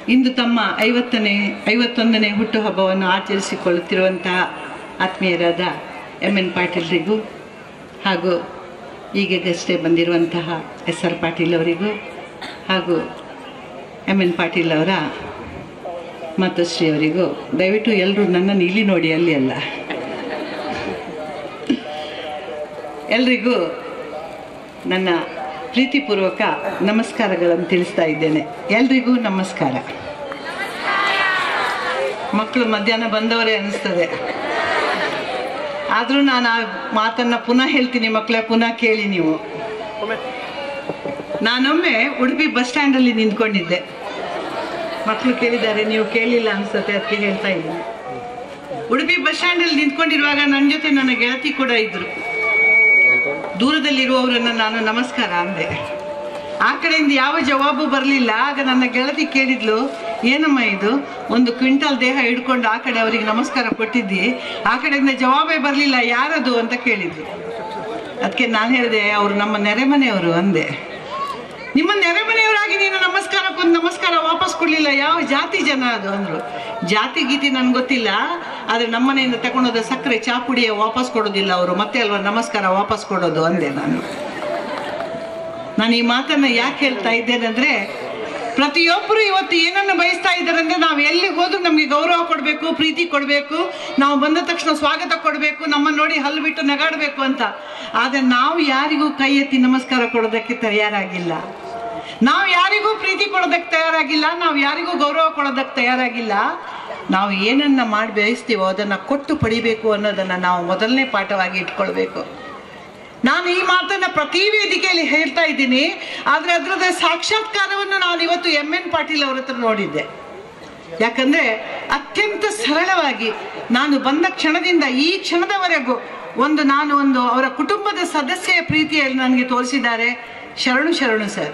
ಇಂದು ತಮ್ಮ ಐವತ್ತನೇ ಐವತ್ತೊಂದನೇ ಹುಟ್ಟುಹಬ್ಬವನ್ನು ಆಚರಿಸಿಕೊಳ್ಳುತ್ತಿರುವಂತಹ ಆತ್ಮೀಯರಾದ ಎಮ್ ಎನ್ ಪಾಟೀಲ್ರಿಗೂ ಹಾಗೂ ಈಗಷ್ಟೇ ಬಂದಿರುವಂತಹ ಎಸ್ ಆರ್ ಪಾಟೀಲ್ ಅವರಿಗೂ ಹಾಗೂ ಎಮ್ ಎನ್ ಪಾಟೀಲ್ ಅವರ ಮಾತುಶ್ರೀ ಅವರಿಗೂ ದಯವಿಟ್ಟು ಎಲ್ಲರೂ ನನ್ನನ್ನು ಇಲ್ಲಿ ನೋಡಿ ಅಲ್ಲಿ ಅಲ್ಲ ಎಲ್ರಿಗೂ ನನ್ನ ಪ್ರೀತಿಪೂರ್ವಕ ನಮಸ್ಕಾರಗಳನ್ನು ತಿಳಿಸ್ತಾ ಇದ್ದೇನೆ ಎಲ್ರಿಗೂ ನಮಸ್ಕಾರ ಮಕ್ಕಳು ಮಧ್ಯಾಹ್ನ ಬಂದವರೇ ಅನಿಸ್ತದೆ ಆದರೂ ನಾನು ಆ ಮಾತನ್ನು ಪುನಃ ಹೇಳ್ತೀನಿ ಮಕ್ಕಳೇ ಪುನಃ ಕೇಳಿ ನೀವು ನಾನೊಮ್ಮೆ ಉಡುಪಿ ಬಸ್ ಸ್ಟ್ಯಾಂಡಲ್ಲಿ ನಿಂತ್ಕೊಂಡಿದ್ದೆ ಮಕ್ಕಳು ಕೇಳಿದ್ದಾರೆ ನೀವು ಕೇಳಿಲ್ಲ ಅನ್ಸುತ್ತೆ ಅದಕ್ಕೆ ಹೇಳ್ತಾ ಇದ್ದೀನಿ ಉಡುಪಿ ಬಸ್ ಸ್ಟ್ಯಾಂಡಲ್ಲಿ ನಿಂತ್ಕೊಂಡಿರುವಾಗ ನನ್ನ ಜೊತೆ ನನ್ನ ಗೆಳತಿ ಕೂಡ ಇದ್ರು ದೂರದಲ್ಲಿರುವವರನ್ನು ನಾನು ನಮಸ್ಕಾರ ಅಂದೆ ಆ ಕಡೆಯಿಂದ ಯಾವ ಜವಾಬು ಬರಲಿಲ್ಲ ಆಗ ನನ್ನ ಗೆಳತಿ ಕೇಳಿದ್ಲು ಏನಮ್ಮ ಇದು ಒಂದು ಕ್ವಿಂಟಲ್ ದೇಹ ಹಿಡ್ಕೊಂಡು ಆ ಕಡೆ ಅವರಿಗೆ ನಮಸ್ಕಾರ ಕೊಟ್ಟಿದ್ದಿ ಆ ಕಡೆಯಿಂದ ಜವಾಬೇ ಬರಲಿಲ್ಲ ಯಾರದು ಅಂತ ಕೇಳಿದ್ಲು ಅದಕ್ಕೆ ನಾನು ಹೇಳಿದೆ ಅವರು ನಮ್ಮ ನೆರೆಮನೆಯವರು ಅಂದೆ ನಿಮ್ಮ ನೆರೆಮನೆಯವರಾಗಿ ನೀನು ನಮಸ್ಕಾರಕ್ಕೊಂದು ನಮಸ್ಕಾರ ವಾಪಸ್ ಕೊಡಲಿಲ್ಲ ಯಾವ ಜಾತಿ ಜನ ಅದು ಅಂದರು ಜಾತಿ ಗೀತಿ ನನ್ಗೆ ಗೊತ್ತಿಲ್ಲ ಆದರೆ ನಮ್ಮನೆಯಿಂದ ತಗೊಂಡೋದ ಸಕ್ಕರೆ ಚಾಪುಡಿಯ ವಾಪಸ್ ಕೊಡೋದಿಲ್ಲ ಅವರು ಮತ್ತೆ ಅಲ್ವಾ ನಮಸ್ಕಾರ ವಾಪಸ್ ಕೊಡೋದು ಅಂದೆ ನಾನು ನಾನು ಈ ಮಾತನ್ನು ಯಾಕೆ ಹೇಳ್ತಾ ಇದ್ದೇನೆ ಅಂದರೆ ಪ್ರತಿಯೊಬ್ಬರು ಇವತ್ತು ಏನನ್ನು ಬಯಸ್ತಾ ಇದ್ದಾರೆ ಅಂದರೆ ನಾವು ಎಲ್ಲಿ ಹೋದ್ರೂ ನಮಗೆ ಗೌರವ ಕೊಡಬೇಕು ಪ್ರೀತಿ ಕೊಡಬೇಕು ನಾವು ಬಂದ ತಕ್ಷಣ ಸ್ವಾಗತ ಕೊಡಬೇಕು ನಮ್ಮನ್ನು ನೋಡಿ ಹಲ್ಲು ಬಿಟ್ಟು ನಗಾಡಬೇಕು ಅಂತ ಆದರೆ ನಾವು ಯಾರಿಗೂ ಕೈ ಎತ್ತಿ ನಮಸ್ಕಾರ ಕೊಡೋದಕ್ಕೆ ತಯಾರಾಗಿಲ್ಲ ನಾವು ಯಾರಿಗೂ ಪ್ರೀತಿ ಕೊಡೋದಕ್ಕೆ ತಯಾರಾಗಿಲ್ಲ ನಾವು ಯಾರಿಗೂ ಗೌರವ ಕೊಡೋದಕ್ಕೆ ತಯಾರಾಗಿಲ್ಲ ನಾವು ಏನನ್ನ ಮಾಡಿ ಬಯಸ್ತೀವೋ ಅದನ್ನು ಕೊಟ್ಟು ಪಡಿಬೇಕು ಅನ್ನೋದನ್ನು ನಾವು ಮೊದಲನೇ ಪಾಠವಾಗಿ ಇಟ್ಕೊಳ್ಬೇಕು ನಾನು ಈ ಮಾತನ್ನ ಪ್ರತಿ ವೇದಿಕೆಯಲ್ಲಿ ಹೇಳ್ತಾ ಇದ್ದೀನಿ ಆದರೆ ಅದರದ ಸಾಕ್ಷಾತ್ಕಾರವನ್ನು ನಾನು ಇವತ್ತು ಎಮ್ ಎನ್ ಪಾಟೀಲ್ ಅವ್ರ ಹತ್ರ ನೋಡಿದ್ದೆ ಯಾಕಂದ್ರೆ ಅತ್ಯಂತ ಸರಳವಾಗಿ ನಾನು ಬಂದ ಕ್ಷಣದಿಂದ ಈ ಕ್ಷಣದವರೆಗೂ ಒಂದು ನಾನು ಒಂದು ಅವರ ಕುಟುಂಬದ ಸದಸ್ಯೆಯ ಪ್ರೀತಿಯಲ್ಲಿ ನನಗೆ ತೋರಿಸಿದ್ದಾರೆ ಶರಣು ಶರಣು ಸರ್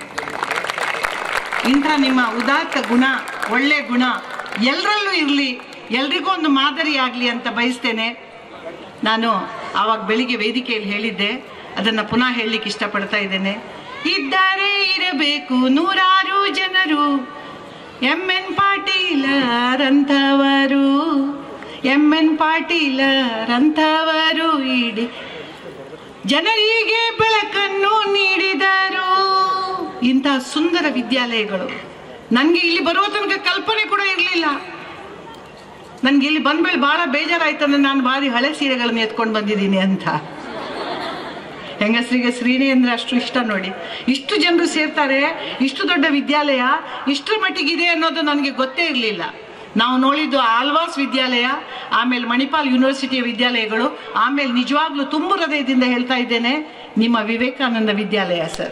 ಇಂಥ ನಿಮ್ಮ ಉದಾತ್ತ ಗುಣ ಒಳ್ಳೆ ಗುಣ ಎಲ್ಲರಲ್ಲೂ ಇರಲಿ ಎಲ್ರಿಗೂ ಒಂದು ಮಾದರಿ ಆಗಲಿ ಅಂತ ಬಯಸ್ತೇನೆ ನಾನು ಆವಾಗ ಬೆಳಿಗ್ಗೆ ವೇದಿಕೆಯಲ್ಲಿ ಹೇಳಿದ್ದೆ ಅದನ್ನು ಪುನಃ ಹೇಳಲಿಕ್ಕೆ ಇಷ್ಟಪಡ್ತಾ ಇದ್ದೇನೆ ಇದ್ದಾರೆ ಇರಬೇಕು ನೂರಾರು ಜನರು ಎಂ ಎನ್ ಪಾಟೀಲರಂಥವರು ಎಂ ಎನ್ ಪಾಟೀಲರಂಥವರು ಇಡಿ ಜನರಿಗೆ ಬೆಳಕನ್ನು ನೀಡಿದರು ಇಂತಹ ಸುಂದರ ವಿದ್ಯಾಲಯಗಳು ನನಗೆ ಇಲ್ಲಿ ಬರುವ ತನಕ ಕಲ್ಪನೆ ಕೂಡ ಇರಲಿಲ್ಲ ನನಗೆ ಇಲ್ಲಿ ಬಂದ್ಮೇಲೆ ಭಾಳ ಬೇಜಾರಾಯ್ತಂದ್ರೆ ನಾನು ಭಾರಿ ಹಳೆ ಸೀರೆಗಳನ್ನ ಎತ್ಕೊಂಡು ಬಂದಿದ್ದೀನಿ ಅಂತ ಹೆಂಗಸರಿಗೆ ಶ್ರೀನಿ ಅಂದ್ರೆ ಅಷ್ಟು ಇಷ್ಟ ನೋಡಿ ಇಷ್ಟು ಜನರು ಸೇರ್ತಾರೆ ಇಷ್ಟು ದೊಡ್ಡ ವಿದ್ಯಾಲಯ ಇಷ್ಟರ ಮಟ್ಟಿಗಿದೆ ಅನ್ನೋದು ನನಗೆ ಗೊತ್ತೇ ಇರಲಿಲ್ಲ ನಾವು ನೋಡಿದ್ದು ಆಳ್ವಾಸ್ ವಿದ್ಯಾಲಯ ಆಮೇಲೆ ಮಣಿಪಾಲ್ ಯೂನಿವರ್ಸಿಟಿಯ ವಿದ್ಯಾಲಯಗಳು ಆಮೇಲೆ ನಿಜವಾಗ್ಲೂ ತುಂಬು ಹೃದಯದಿಂದ ಹೇಳ್ತಾ ಇದ್ದೇನೆ ನಿಮ್ಮ ವಿವೇಕಾನಂದ ವಿದ್ಯಾಲಯ ಸರ್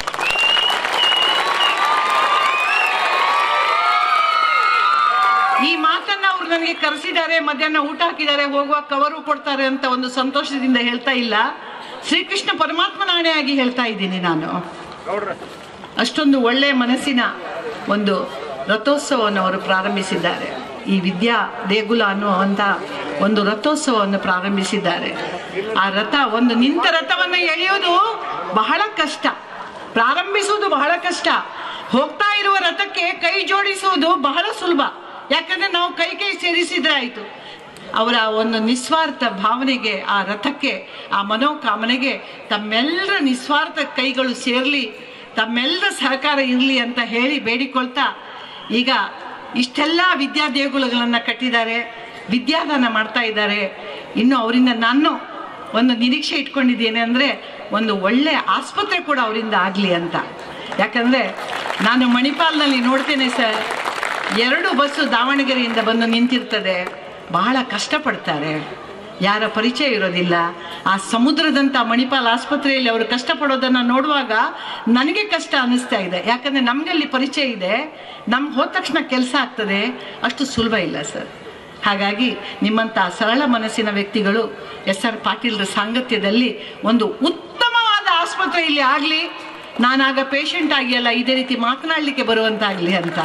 ಈ ಮಾತನ್ನ ಅವ್ರು ನನಗೆ ಕರೆಸಿದ್ದಾರೆ ಮಧ್ಯಾಹ್ನ ಊಟ ಹಾಕಿದ್ದಾರೆ ಹೋಗುವಾಗ ಕವರು ಕೊಡ್ತಾರೆ ಅಂತ ಒಂದು ಸಂತೋಷದಿಂದ ಹೇಳ್ತಾ ಇಲ್ಲ ಶ್ರೀಕೃಷ್ಣ ಪರಮಾತ್ಮನ ಆಣೆಯಾಗಿ ಹೇಳ್ತಾ ಇದ್ದೀನಿ ನಾನು ಅಷ್ಟೊಂದು ಒಳ್ಳೆ ಮನಸ್ಸಿನ ಒಂದು ರಥೋತ್ಸವವನ್ನು ಅವರು ಪ್ರಾರಂಭಿಸಿದ್ದಾರೆ ಈ ವಿದ್ಯಾ ದೇಗುಲ ಅನ್ನುವಂಥ ಒಂದು ರಥೋತ್ಸವವನ್ನು ಪ್ರಾರಂಭಿಸಿದ್ದಾರೆ ಆ ರಥ ಒಂದು ನಿಂತ ರಥವನ್ನು ಎಳೆಯೋದು ಬಹಳ ಕಷ್ಟ ಪ್ರಾರಂಭಿಸುವುದು ಬಹಳ ಕಷ್ಟ ಹೋಗ್ತಾ ಇರುವ ರಥಕ್ಕೆ ಕೈ ಜೋಡಿಸುವುದು ಬಹಳ ಸುಲಭ ಯಾಕಂದ್ರೆ ನಾವು ಕೈ ಕೈ ಸೇರಿಸಿದ್ರೆ ಆಯಿತು ಅವರ ಒಂದು ನಿಸ್ವಾರ್ಥ ಭಾವನೆಗೆ ಆ ರಥಕ್ಕೆ ಆ ಮನೋಕಾಮನೆಗೆ ತಮ್ಮೆಲ್ಲರ ನಿಸ್ವಾರ್ಥ ಕೈಗಳು ಸೇರಲಿ ತಮ್ಮೆಲ್ಲರ ಸಹಕಾರ ಇರಲಿ ಅಂತ ಹೇಳಿ ಬೇಡಿಕೊಳ್ತಾ ಈಗ ಇಷ್ಟೆಲ್ಲ ವಿದ್ಯಾ ದೇಗುಲಗಳನ್ನು ಕಟ್ಟಿದ್ದಾರೆ ವಿದ್ಯಾದಾನ ಮಾಡ್ತಾ ಇದ್ದಾರೆ ಇನ್ನು ಅವರಿಂದ ನಾನು ಒಂದು ನಿರೀಕ್ಷೆ ಇಟ್ಕೊಂಡಿದ್ದೇನೆ ಅಂದರೆ ಒಂದು ಒಳ್ಳೆ ಆಸ್ಪತ್ರೆ ಕೂಡ ಅವರಿಂದ ಆಗಲಿ ಅಂತ ಯಾಕಂದರೆ ನಾನು ಮಣಿಪಾಲ್ನಲ್ಲಿ ನೋಡ್ತೇನೆ ಸರ್ ಎರಡು ಬಸ್ಸು ದಾವಣಗೆರೆಯಿಂದ ಬಂದು ನಿಂತಿರ್ತದೆ ಬಹಳ ಕಷ್ಟಪಡ್ತಾರೆ ಯಾರ ಪರಿಚಯ ಇರೋದಿಲ್ಲ ಆ ಸಮುದ್ರದಂಥ ಮಣಿಪಾಲ್ ಆಸ್ಪತ್ರೆಯಲ್ಲಿ ಅವರು ಕಷ್ಟಪಡೋದನ್ನು ನೋಡುವಾಗ ನನಗೆ ಕಷ್ಟ ಅನ್ನಿಸ್ತಾ ಇದೆ ಯಾಕಂದರೆ ನಮಗಲ್ಲಿ ಪರಿಚಯ ಇದೆ ನಮ್ಗೆ ಹೋದ ತಕ್ಷಣ ಕೆಲಸ ಆಗ್ತದೆ ಅಷ್ಟು ಸುಲಭ ಇಲ್ಲ ಸರ್ ಹಾಗಾಗಿ ನಿಮ್ಮಂಥ ಸರಳ ಮನಸ್ಸಿನ ವ್ಯಕ್ತಿಗಳು ಎಸ್ ಆರ್ ಪಾಟೀಲ್ರ ಸಾಂಗತ್ಯದಲ್ಲಿ ಒಂದು ಉತ್ತಮವಾದ ಆಸ್ಪತ್ರೆ ಇಲ್ಲಿ ಆಗಲಿ ನಾನಾಗ ಪೇಷಂಟ್ ಆಗಿ ಅಲ್ಲ ಇದೇ ರೀತಿ ಮಾತನಾಡಲಿಕ್ಕೆ ಬರುವಂತಾಗಲಿ ಅಂತ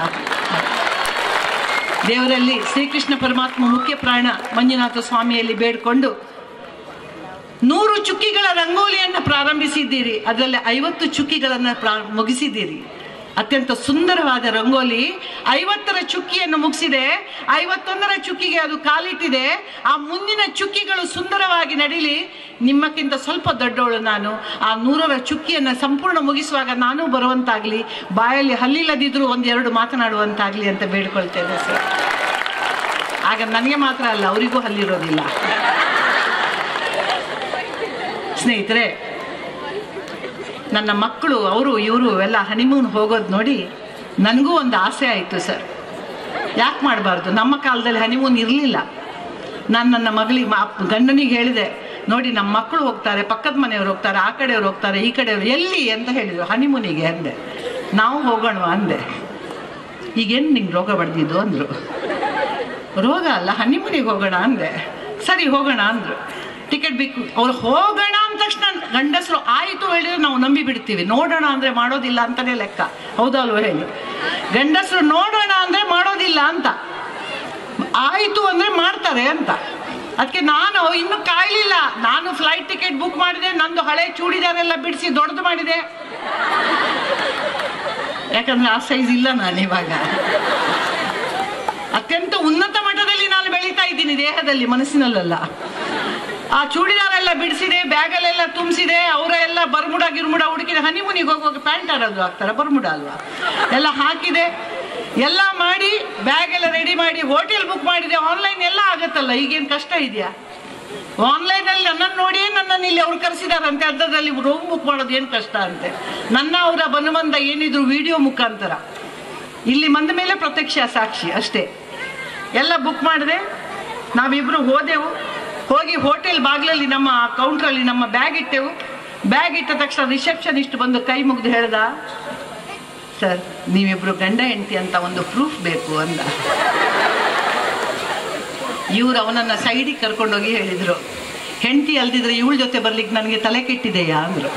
ದೇವರಲ್ಲಿ ಶ್ರೀಕೃಷ್ಣ ಪರಮಾತ್ಮ ಮುಖ್ಯ ಪ್ರಾಣ ಮಂಜುನಾಥ ಸ್ವಾಮಿಯಲ್ಲಿ ಬೇಡ್ಕೊಂಡು ನೂರು ಚುಕ್ಕಿಗಳ ರಂಗೋಲಿಯನ್ನು ಪ್ರಾರಂಭಿಸಿದ್ದೀರಿ ಅದರಲ್ಲಿ ಐವತ್ತು ಚುಕ್ಕಿಗಳನ್ನು ಪ್ರಾ ಮುಗಿಸಿದ್ದೀರಿ ಅತ್ಯಂತ ಸುಂದರವಾದ ರಂಗೋಲಿ ಐವತ್ತರ ಚುಕ್ಕಿಯನ್ನು ಮುಗಿಸಿದೆ ಐವತ್ತೊಂದರ ಚುಕ್ಕಿಗೆ ಅದು ಕಾಲಿಟ್ಟಿದೆ ಆ ಮುಂದಿನ ಚುಕ್ಕಿಗಳು ಸುಂದರವಾಗಿ ನಡಿಲಿ ನಿಮ್ಮಕ್ಕಿಂತ ಸ್ವಲ್ಪ ದೊಡ್ಡವಳು ನಾನು ಆ ನೂರರ ಚುಕ್ಕಿಯನ್ನು ಸಂಪೂರ್ಣ ಮುಗಿಸುವಾಗ ನಾನು ಬರುವಂತಾಗ್ಲಿ ಬಾಯಲ್ಲಿ ಹಲ್ಲಿಲ್ಲದಿದ್ರೂ ಒಂದೆರಡು ಮಾತನಾಡುವಂತಾಗ್ಲಿ ಅಂತ ಬೇಡ್ಕೊಳ್ತೇನೆ ಸರ್ ಆಗ ನನಗೆ ಮಾತ್ರ ಅಲ್ಲ ಅವರಿಗೂ ಹಲ್ಲಿರೋದಿಲ್ಲ ಸ್ನೇಹಿತರೆ ನನ್ನ ಮಕ್ಕಳು ಅವರು ಇವರು ಎಲ್ಲ ಹನಿಮೂನ್ ಹೋಗೋದು ನೋಡಿ ನನಗೂ ಒಂದು ಆಸೆ ಆಯಿತು ಸರ್ ಯಾಕೆ ಮಾಡಬಾರ್ದು ನಮ್ಮ ಕಾಲದಲ್ಲಿ ಹನಿಮೂನ್ ಇರಲಿಲ್ಲ ನಾನು ನನ್ನ ಮಗಳಿಗೆ ಮಾ ಗಂಡನಿಗೆ ಹೇಳಿದೆ ನೋಡಿ ನಮ್ಮ ಮಕ್ಕಳು ಹೋಗ್ತಾರೆ ಪಕ್ಕದ ಮನೆಯವ್ರು ಹೋಗ್ತಾರೆ ಆ ಕಡೆಯವ್ರು ಹೋಗ್ತಾರೆ ಈ ಕಡೆಯವ್ರು ಎಲ್ಲಿ ಅಂತ ಹೇಳಿದರು ಹನಿಮೂನಿಗೆ ಅಂದೆ ನಾವು ಹೋಗೋಣವಾ ಅಂದೆ ಈಗೇನು ನಿಂಗೆ ರೋಗ ಬಡ್ದಿದ್ದು ಅಂದರು ರೋಗ ಅಲ್ಲ ಹನಿಮೂನಿಗೆ ಹೋಗೋಣ ಅಂದೆ ಸರಿ ಹೋಗೋಣ ಅಂದರು ಟಿಕೆಟ್ ಬೇಕು ಅವ್ರು ಹೋಗೋಣ ಅಂದ ತಕ್ಷಣ ಗಂಡಸರು ಆಯಿತು ಹೇಳಿದ್ರೆ ನಾವು ನಂಬಿ ಬಿಡ್ತೀವಿ ನೋಡೋಣ ಅಂದರೆ ಮಾಡೋದಿಲ್ಲ ಅಂತಲೇ ಲೆಕ್ಕ ಹೌದಲ್ವ ಹೇಳಿ ಗಂಡಸರು ನೋಡೋಣ ಅಂದರೆ ಮಾಡೋದಿಲ್ಲ ಅಂತ ಆಯಿತು ಅಂದರೆ ಮಾಡ್ತಾರೆ ಅಂತ ಅದಕ್ಕೆ ನಾನು ಇನ್ನು ಕಾಯಲಿಲ್ಲ ನಾನು ಫ್ಲೈಟ್ ಟಿಕೆಟ್ ಬುಕ್ ಮಾಡಿದೆ ನಂದು ಹಳೆ ಚೂಡಿದಾರೆಲ್ಲ ಬಿಡಿಸಿ ದೊಡ್ಡದು ಮಾಡಿದೆ ಯಾಕಂದ್ರೆ ಆ ಸೈಜ್ ಇಲ್ಲ ನಾನು ಇವಾಗ ಅತ್ಯಂತ ಉನ್ನತ ಮಟ್ಟದಲ್ಲಿ ನಾನು ಬೆಳೀತಾ ಇದ್ದೀನಿ ದೇಹದಲ್ಲಿ ಮನಸ್ಸಿನಲ್ಲ ಆ ಚೂಡಿದಾರೆಲ್ಲ ಬಿಡಿಸಿದೆ ಬ್ಯಾಗಲ್ಲೆಲ್ಲ ತುಂಬಿಸಿದೆ ಅವರ ಎಲ್ಲ ಬರ್ಮುಡ ಗಿರ್ಮುಡ ಹುಡುಕಿದೆ ಹನಿಮೂನಿಗೆ ಹೋಗುವಾಗ ಪ್ಯಾಂಟ್ ಆಡೋದು ಹಾಕ್ತಾರೆ ಬರ್ಮುಡ ಅಲ್ವಾ ಎಲ್ಲ ಹಾಕಿದೆ ಎಲ್ಲ ಮಾಡಿ ಬ್ಯಾಗ್ ಎಲ್ಲ ರೆಡಿ ಮಾಡಿ ಹೋಟೆಲ್ ಬುಕ್ ಮಾಡಿದೆ ಆನ್ಲೈನ್ ಎಲ್ಲ ಆಗತ್ತಲ್ಲ ಈಗೇನು ಕಷ್ಟ ಇದೆಯಾ ಆನ್ಲೈನಲ್ಲಿ ನನ್ನನ್ನು ನೋಡಿಯೇ ನನ್ನನ್ನು ಇಲ್ಲಿ ಅವ್ರು ಕರೆಸಿದಾರಂತೆ ಅರ್ಧದಲ್ಲಿ ರೂಮ್ ಬುಕ್ ಮಾಡೋದು ಏನು ಕಷ್ಟ ಅಂತೆ ನನ್ನ ಅವರ ಬನುಬಂಧ ಏನಿದ್ರು ವಿಡಿಯೋ ಮುಖಾಂತರ ಇಲ್ಲಿ ಬಂದ ಮೇಲೆ ಪ್ರತ್ಯಕ್ಷ ಸಾಕ್ಷಿ ಅಷ್ಟೇ ಎಲ್ಲ ಬುಕ್ ಮಾಡಿದೆ ನಾವಿಬ್ರು ಹೋದೆವು ಹೋಗಿ ಹೋಟೆಲ್ ಬಾಗಿಲಲ್ಲಿ ನಮ್ಮ ಕೌಂಟ್ರಲ್ಲಿ ನಮ್ಮ ಬ್ಯಾಗ್ ಇಟ್ಟೆವು ಬ್ಯಾಗ್ ಇಟ್ಟ ತಕ್ಷಣ ರಿಸೆಪ್ಷನಿಸ್ಟ್ ಬಂದು ಕೈ ಮುಗ್ದು ಹೇಳ್ದ ಸರ್ ನೀವಿಬ್ರು ಗಂಡ ಹೆಂಡತಿ ಅಂತ ಒಂದು ಪ್ರೂಫ್ ಬೇಕು ಅಂದ ಇವ್ರು ಅವನನ್ನ ಸೈಡಿಗೆ ಕರ್ಕೊಂಡೋಗಿ ಹೇಳಿದ್ರು ಹೆಂಡತಿ ಅಲ್ದಿದ್ರೆ ಇವಳ ಜೊತೆ ಬರ್ಲಿಕ್ಕೆ ನನಗೆ ತಲೆ ಕೆಟ್ಟಿದೆಯಾ ಅಂದ್ರು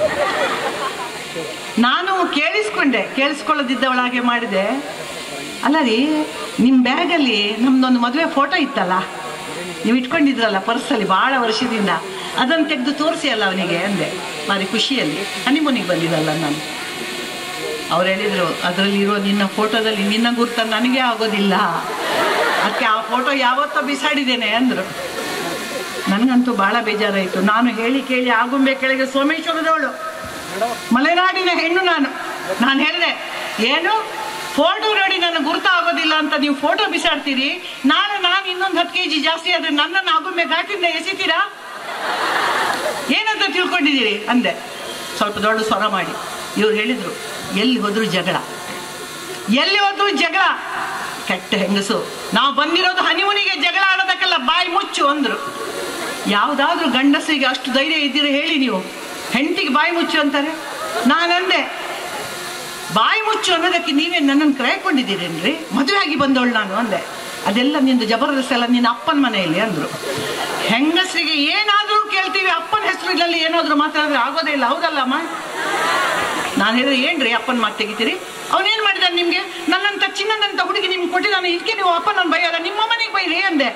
ನಾನು ಕೇಳಿಸ್ಕೊಂಡೆ ಕೇಳಿಸ್ಕೊಳ್ಳೋದಿದ್ದವಳಾಗೆ ಮಾಡಿದೆ ಅಲ್ಲ ರೀ ನಿಮ್ಮ ಬ್ಯಾಗಲ್ಲಿ ನಮ್ದೊಂದು ಮದುವೆ ಫೋಟೋ ಇತ್ತಲ್ಲ ನೀವು ಇಟ್ಕೊಂಡಿದ್ರಲ್ಲ ಪರ್ಸಲ್ಲಿ ಭಾಳ ವರ್ಷದಿಂದ ಅದನ್ನು ತೆಗೆದು ತೋರಿಸಿ ಅಲ್ಲ ಅವನಿಗೆ ಅಂದೆ ಭಾರಿ ಖುಷಿಯಲ್ಲಿ ಹನಿಮೂನಿಗೆ ಬಂದಿದ್ದಲ್ಲ ನಾನು ಅವ್ರು ಹೇಳಿದರು ಅದರಲ್ಲಿ ಇರೋ ನಿನ್ನ ಫೋಟೋದಲ್ಲಿ ನಿನ್ನ ಗುರುತ ನನಗೆ ಆಗೋದಿಲ್ಲ ಅದಕ್ಕೆ ಆ ಫೋಟೋ ಯಾವತ್ತೋ ಬಿಸಾಡಿದ್ದೇನೆ ಅಂದರು ನನಗಂತೂ ಭಾಳ ಬೇಜಾರಾಯಿತು ನಾನು ಹೇಳಿ ಕೇಳಿ ಆಗುಂಬೆ ಕೆಳಗೆ ಸೋಮೇಶ್ವರದವಳು ಮಲೆನಾಡಿನ ಹೆಣ್ಣು ನಾನು ನಾನು ಹೇಳಿದೆ ಏನು ಫೋಟೋ ನೋಡಿ ನನಗೆ ಗುರುತ ಆಗೋದಿಲ್ಲ ಅಂತ ನೀವು ಫೋಟೋ ಬಿಸಾಡ್ತೀರಿ ನಾಳೆ ನಾನು ಇನ್ನೊಂದು ಹತ್ತು ಕೆ ಜಿ ಜಾಸ್ತಿ ಆದರೆ ನನ್ನನ್ನು ಆಗುಂಬೆ ಘಾಟಿಂದ ಎಸಿತೀರಾ ಏನಂತ ತಿಳ್ಕೊಂಡಿದ್ದೀರಿ ಅಂದೆ ಸ್ವಲ್ಪ ದೊಡ್ಡ ಸ್ವರ ಮಾಡಿ ಇವ್ರು ಹೇಳಿದರು ಎಲ್ಲಿ ಹೋದ್ರು ಜಗಳ ಎಲ್ಲಿ ಹೋದ್ರು ಜಗಳ ಕೆಟ್ಟ ಹೆಂಗಸು ನಾವು ಬಂದಿರೋದು ಹನಿಮೂನಿಗೆ ಜಗಳ ಆಡೋದಕ್ಕೆಲ್ಲ ಬಾಯಿ ಮುಚ್ಚು ಅಂದ್ರು ಯಾವುದಾದ್ರೂ ಗಂಡಸರಿಗೆ ಅಷ್ಟು ಧೈರ್ಯ ಇದ್ದೀರಿ ಹೇಳಿ ನೀವು ಹೆಂಡತಿಗೆ ಬಾಯಿ ಮುಚ್ಚು ಅಂತಾರೆ ನಾನಂದೆ ಬಾಯಿ ಮುಚ್ಚು ಅನ್ನೋದಕ್ಕೆ ನೀವೇ ನನ್ನನ್ನು ಕ್ರಯಕೊಂಡಿದ್ದೀರೇನ್ರಿ ಮದುವೆ ಆಗಿ ಬಂದವಳು ನಾನು ಅಂದೆ ಅದೆಲ್ಲ ನಿಂದು ಜಬರ್ದಸ್ತ್ ಎಲ್ಲ ನಿನ್ನ ಅಪ್ಪನ ಮನೆಯಲ್ಲಿ ಅಂದ್ರು ಹೆಂಗಸರಿಗೆ ಏನಾದರೂ ಕೇಳ್ತೀವಿ ಅಪ್ಪನ ಹೆಸರಲ್ಲಿ ಏನಾದರೂ ಮಾತಾಡಿದ್ರೆ ಆಗೋದೇ ಇಲ್ಲ ಹೌದಲ್ಲಮ್ಮ ನಾನು ಹೇಳಿದ್ರೆ ಏನ್ರಿ ಅಪ್ಪನ ಮಾತು ತೆಗಿತೀರಿ ಅವನೇನು ಮಾಡಿದಾನೆ ನಿಮಗೆ ನನ್ನಂತ ಚಿನ್ನದಂತ ಹುಡುಗಿ ನಿಮ್ಗೆ ಕೊಟ್ಟಿದ್ದಾನೆ ಇದಕ್ಕೆ ನೀವು ಅಪ್ಪ ನನ್ನ ಬೈಯಲ್ಲ ನಿಮ್ಮ ಮನೆಗೆ ಬೈರಿ ಅಂದೆ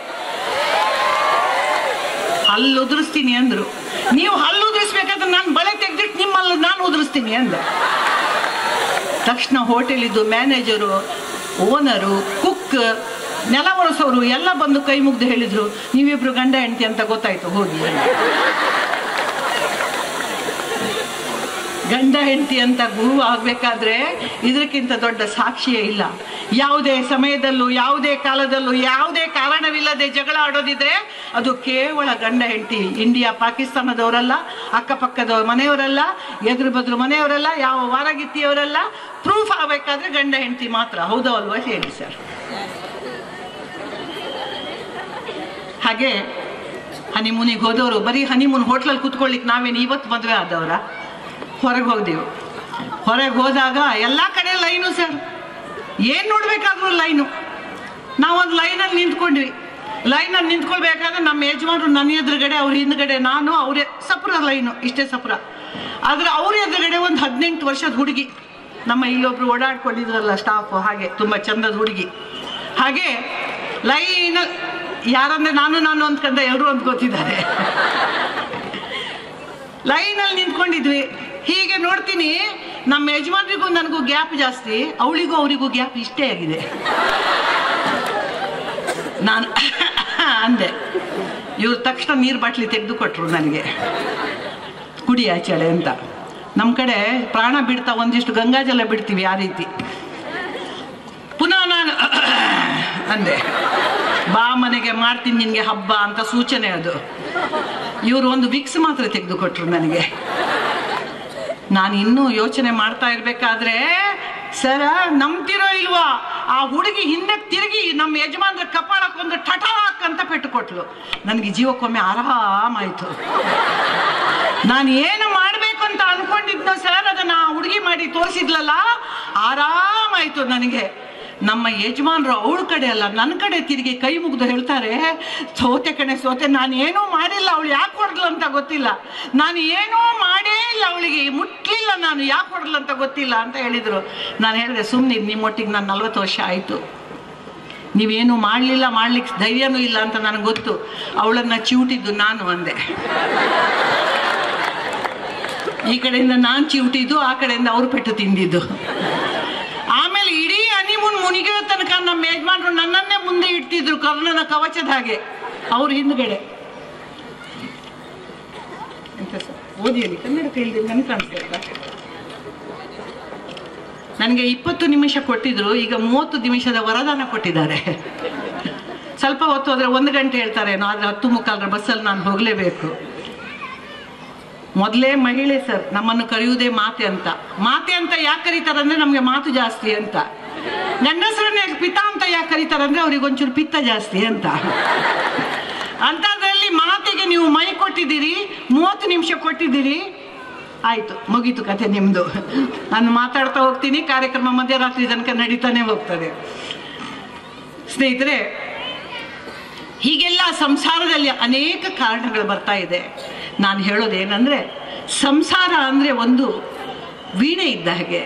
ಹಲ್ಲು ಉದುರಿಸ್ತೀನಿ ಅಂದ್ರು ನೀವು ಹಲ್ಲು ಉದುರಿಸ್ಬೇಕಾದ್ರೆ ನಾನು ಬಳೆ ತೆಗೆದಿಟ್ಟು ನಿಮ್ಮಲ್ಲಿ ನಾನು ಉದುರಿಸ್ತೀನಿ ಅಂದೆ ತಕ್ಷಣ ಹೋಟೆಲಿದ್ದು ಮ್ಯಾನೇಜರು ಓನರು ಕುಕ್ ನೆಲ ಒರೆಸೋರು ಎಲ್ಲ ಬಂದು ಕೈ ಮುಗ್ದು ಹೇಳಿದ್ರು ನೀವಿಬ್ರು ಗಂಡ ಹೆಂಡತಿ ಅಂತ ಗೊತ್ತಾಯ್ತು ಹೋಗಿ ಅಂತ. ಗಂಡ ಹೆಂಡತಿ ಅಂತ ಗುರು ಆಗ್ಬೇಕಾದ್ರೆ ಇದಕ್ಕಿಂತ ದೊಡ್ಡ ಸಾಕ್ಷಿಯೇ ಇಲ್ಲ ಯಾವುದೇ ಸಮಯದಲ್ಲೂ ಯಾವುದೇ ಕಾಲದಲ್ಲೂ ಯಾವುದೇ ಕಾರಣವಿಲ್ಲದೆ ಜಗಳ ಆಡೋದಿದ್ರೆ ಅದು ಕೇವಲ ಗಂಡ ಹೆಂಡತಿ ಇಂಡಿಯಾ ಪಾಕಿಸ್ತಾನದವರಲ್ಲ ಅಕ್ಕಪಕ್ಕದ ಮನೆಯವರಲ್ಲ ಎದುರು ಬದ್ರು ಮನೆಯವರಲ್ಲ ಯಾವ ವಾರಗಿತ್ತಿಯವರಲ್ಲ ಪ್ರೂಫ್ ಆಗಬೇಕಾದ್ರೆ ಗಂಡ ಹೆಂಡತಿ ಮಾತ್ರ ಹೌದೋ ಅಲ್ವಾ ಹೇಳಿ ಸರ್ ಹಾಗೆ ಹನಿಮೂನಿಗೆ ಹೋದವರು ಬರೀ ಹನಿಮೂನ್ ಹೋಟ್ಲಲ್ಲಿ ಕೂತ್ಕೊಳ್ಳಿಕ್ಕೆ ನಾವೇನು ಇವತ್ತು ಮದುವೆ ಆದವರ ಹೊರಗೆ ಹೋಗ್ದೆವು ಹೊರಗೆ ಹೋದಾಗ ಎಲ್ಲ ಕಡೆ ಲೈನು ಸರ್ ಏನು ನೋಡ್ಬೇಕಾದ್ರೂ ಲೈನು ನಾವೊಂದು ಲೈನಲ್ಲಿ ನಿಂತ್ಕೊಂಡ್ವಿ ಲೈನಲ್ಲಿ ನಿಂತ್ಕೊಳ್ಬೇಕಾದ್ರೆ ನಮ್ಮ ಯಜಮಾನರು ನನ್ನ ಎದುರುಗಡೆ ಅವ್ರ ಹಿಂದ್ಗಡೆ ನಾನು ಅವರೇ ಸಪ್ರ ಲೈನು ಇಷ್ಟೇ ಸಪ್ರ ಆದರೆ ಅವ್ರ ಎದುರುಗಡೆ ಒಂದು ಹದಿನೆಂಟು ವರ್ಷದ ಹುಡುಗಿ ನಮ್ಮ ಇಲ್ಲೊಬ್ರು ಓಡಾಡ್ಕೊಂಡಿದ್ರಲ್ಲ ಸ್ಟಾಫ್ ಹಾಗೆ ತುಂಬ ಚಂದದ ಹುಡುಗಿ ಹಾಗೆ ಲೈನಲ್ಲಿ ಯಾರಂದ್ರೆ ನಾನು ನಾನು ಅಂದ್ಕೊಂಡ ಎಲ್ಲರೂ ಅಂದ್ಕೋತಿದ್ದಾರೆ ಲೈನಲ್ಲಿ ನಿಂತ್ಕೊಂಡಿದ್ವಿ ಹೀಗೆ ನೋಡ್ತೀನಿ ನಮ್ಮ ಯಜಮಾನ್ರಿಗೂ ನನಗೂ ಗ್ಯಾಪ್ ಜಾಸ್ತಿ ಅವಳಿಗೂ ಅವರಿಗೂ ಗ್ಯಾಪ್ ಇಷ್ಟೇ ಆಗಿದೆ ನಾನು ಅಂದೆ ಇವ್ರು ತಕ್ಷಣ ನೀರು ಬಾಟ್ಲಿ ತೆಗೆದು ಕೊಟ್ರು ನನಗೆ ಕುಡಿ ಆಚೆಳೆ ಅಂತ ನಮ್ಮ ಕಡೆ ಪ್ರಾಣ ಬಿಡ್ತಾ ಒಂದಿಷ್ಟು ಗಂಗಾಜಲ ಬಿಡ್ತೀವಿ ಆ ರೀತಿ ಪುನಃ ನಾನು ಅಂದೆ ಬಾ ಮನೆಗೆ ಮಾಡ್ತೀನಿ ನಿನಗೆ ಹಬ್ಬ ಅಂತ ಸೂಚನೆ ಅದು ಇವರು ಒಂದು ವಿಕ್ಸ್ ಮಾತ್ರ ತೆಗೆದು ಕೊಟ್ರು ನನಗೆ ನಾನು ಇನ್ನೂ ಯೋಚನೆ ಮಾಡ್ತಾ ಇರ್ಬೇಕಾದ್ರೆ ಸರ ನಂಬ್ತಿರೋ ಇಲ್ವಾ ಆ ಹುಡುಗಿ ಹಿಂದೆ ತಿರುಗಿ ನಮ್ಮ ಯಜಮಾನ್ರ ಕಪಾಳಕ್ಕೊಂದು ಟಟಾಕ್ ಅಂತ ಪೆಟ್ಟು ಕೊಟ್ಲು ನನಗೆ ಜೀವಕ್ಕೊಮ್ಮೆ ಆರಾಮಾಯ್ತು ನಾನು ಏನು ಮಾಡಬೇಕು ಅಂತ ಅನ್ಕೊಂಡಿದ್ನೋ ಸರ್ ಅದನ್ನ ಆ ಹುಡುಗಿ ಮಾಡಿ ತೋರಿಸಿದ್ಲಲ್ಲ ಆರಾಮಾಯ್ತು ನನಗೆ ನಮ್ಮ ಯಜಮಾನ್ರು ಅವಳ ಕಡೆ ಅಲ್ಲ ನನ್ನ ಕಡೆ ತಿರುಗಿ ಕೈ ಮುಗ್ದು ಹೇಳ್ತಾರೆ ಸೋತೆ ಕಣೆ ಸೋತೆ ನಾನು ಏನೂ ಮಾಡಿಲ್ಲ ಅವಳು ಯಾಕೆ ಹೊಡೆದ್ಲು ಅಂತ ಗೊತ್ತಿಲ್ಲ ನಾನು ಏನೂ ಮಾಡೇ ಇಲ್ಲ ಅವಳಿಗೆ ಮುಟ್ಲಿಲ್ಲ ನಾನು ಯಾಕೆ ಹೊಡೆದ್ಲು ಅಂತ ಗೊತ್ತಿಲ್ಲ ಅಂತ ಹೇಳಿದ್ರು ನಾನು ಹೇಳಿದೆ ಸುಮ್ಮನೆ ನಿಮ್ಮೊಟ್ಟಿಗೆ ನಾನು ನಲ್ವತ್ತು ವರ್ಷ ಆಯಿತು ನೀವೇನು ಮಾಡಲಿಲ್ಲ ಮಾಡ್ಲಿಕ್ಕೆ ಧೈರ್ಯನೂ ಇಲ್ಲ ಅಂತ ನನಗೆ ಗೊತ್ತು ಅವಳನ್ನ ಚಿವುಟಿದ್ದು ನಾನು ಅಂದೆ ಈ ಕಡೆಯಿಂದ ನಾನು ಚಿವುಟಿದ್ದು ಆ ಕಡೆಯಿಂದ ಅವ್ರು ಪೆಟ್ಟು ತಿಂದಿದ್ದು ಆಮೇಲೆ ಇಡೀ ಹನಿಮೂನ್ ಮುನಿಗಿರೋ ತನಕ ನಮ್ಮ ಯಜಮಾನ್ರು ನನ್ನನ್ನೇ ಮುಂದೆ ಇಡ್ತಿದ್ರು ಕರ್ಣನ ಕವಚದ ಹಾಗೆ ಅವ್ರ ಹಿಂದ್ಗಡೆ ಎಂತ ಸರ್? ಓದಿ ಹೇಳಿ ಕನ್ನಡ ಕೇಳಿದ್ರೆ ನನಗೆ ಕಾಣಿಸ್ತಾ ನನಗೆ ಇಪ್ಪತ್ತು ನಿಮಿಷ ಕೊಟ್ಟಿದ್ರು ಈಗ ಮೂವತ್ತು ನಿಮಿಷದ ವರದಾನ ಕೊಟ್ಟಿದ್ದಾರೆ ಸ್ವಲ್ಪ ಹೊತ್ತು ಹೋದ್ರೆ ಒಂದು ಗಂಟೆ ಹೇಳ್ತಾರೇನೋ ಆದ್ರೆ ಹತ್ತು ಮುಕ್ಕಾಲರ ಬಸ್ಸಲ್ಲಿ ನಾನು ಹೋಗಲೇಬೇಕು ಮೊದಲೇ ಮಹಿಳೆ ಸರ್ ನಮ್ಮನ್ನು ಕರೆಯುವುದೇ ಮಾತೆ ಅಂತ ಮಾತೆ ಅಂತ ಯಾಕೆ ಕರೀತಾರೆ ಅಂದ್ರೆ ನಮಗೆ ಮಾತು ಜಾಸ್ತಿ ಅಂತ ಗಂಡಸರನ್ನೇ ಪಿತಾ ಅಂತ ಯಾಕೆ ಕರೀತಾರೆ ಅಂದ್ರೆ ಅವ್ರಿಗೆ ಒಂಚೂರು ಪಿತ್ತ ಜಾಸ್ತಿ ಅಂತ ಅಂಥದ್ರಲ್ಲಿ ಮಾತಿಗೆ ನೀವು ಮೈ ಕೊಟ್ಟಿದ್ದೀರಿ ಮೂವತ್ತು ನಿಮಿಷ ಕೊಟ್ಟಿದ್ದೀರಿ ಆಯ್ತು ಮುಗೀತು ಕತೆ ನಿಮ್ದು ನಾನು ಮಾತಾಡ್ತಾ ಹೋಗ್ತೀನಿ ಕಾರ್ಯಕ್ರಮ ಮಧ್ಯರಾತ್ರಿ ತನಕ ನಡೀತಾನೆ ಹೋಗ್ತದೆ ಸ್ನೇಹಿತರೆ ಹೀಗೆಲ್ಲ ಸಂಸಾರದಲ್ಲಿ ಅನೇಕ ಕಾರಣಗಳು ಬರ್ತಾ ಇದೆ ನಾನು ಹೇಳೋದೇನೆಂದರೆ ಸಂಸಾರ ಅಂದರೆ ಒಂದು ವೀಣೆ ಇದ್ದ ಹಾಗೆ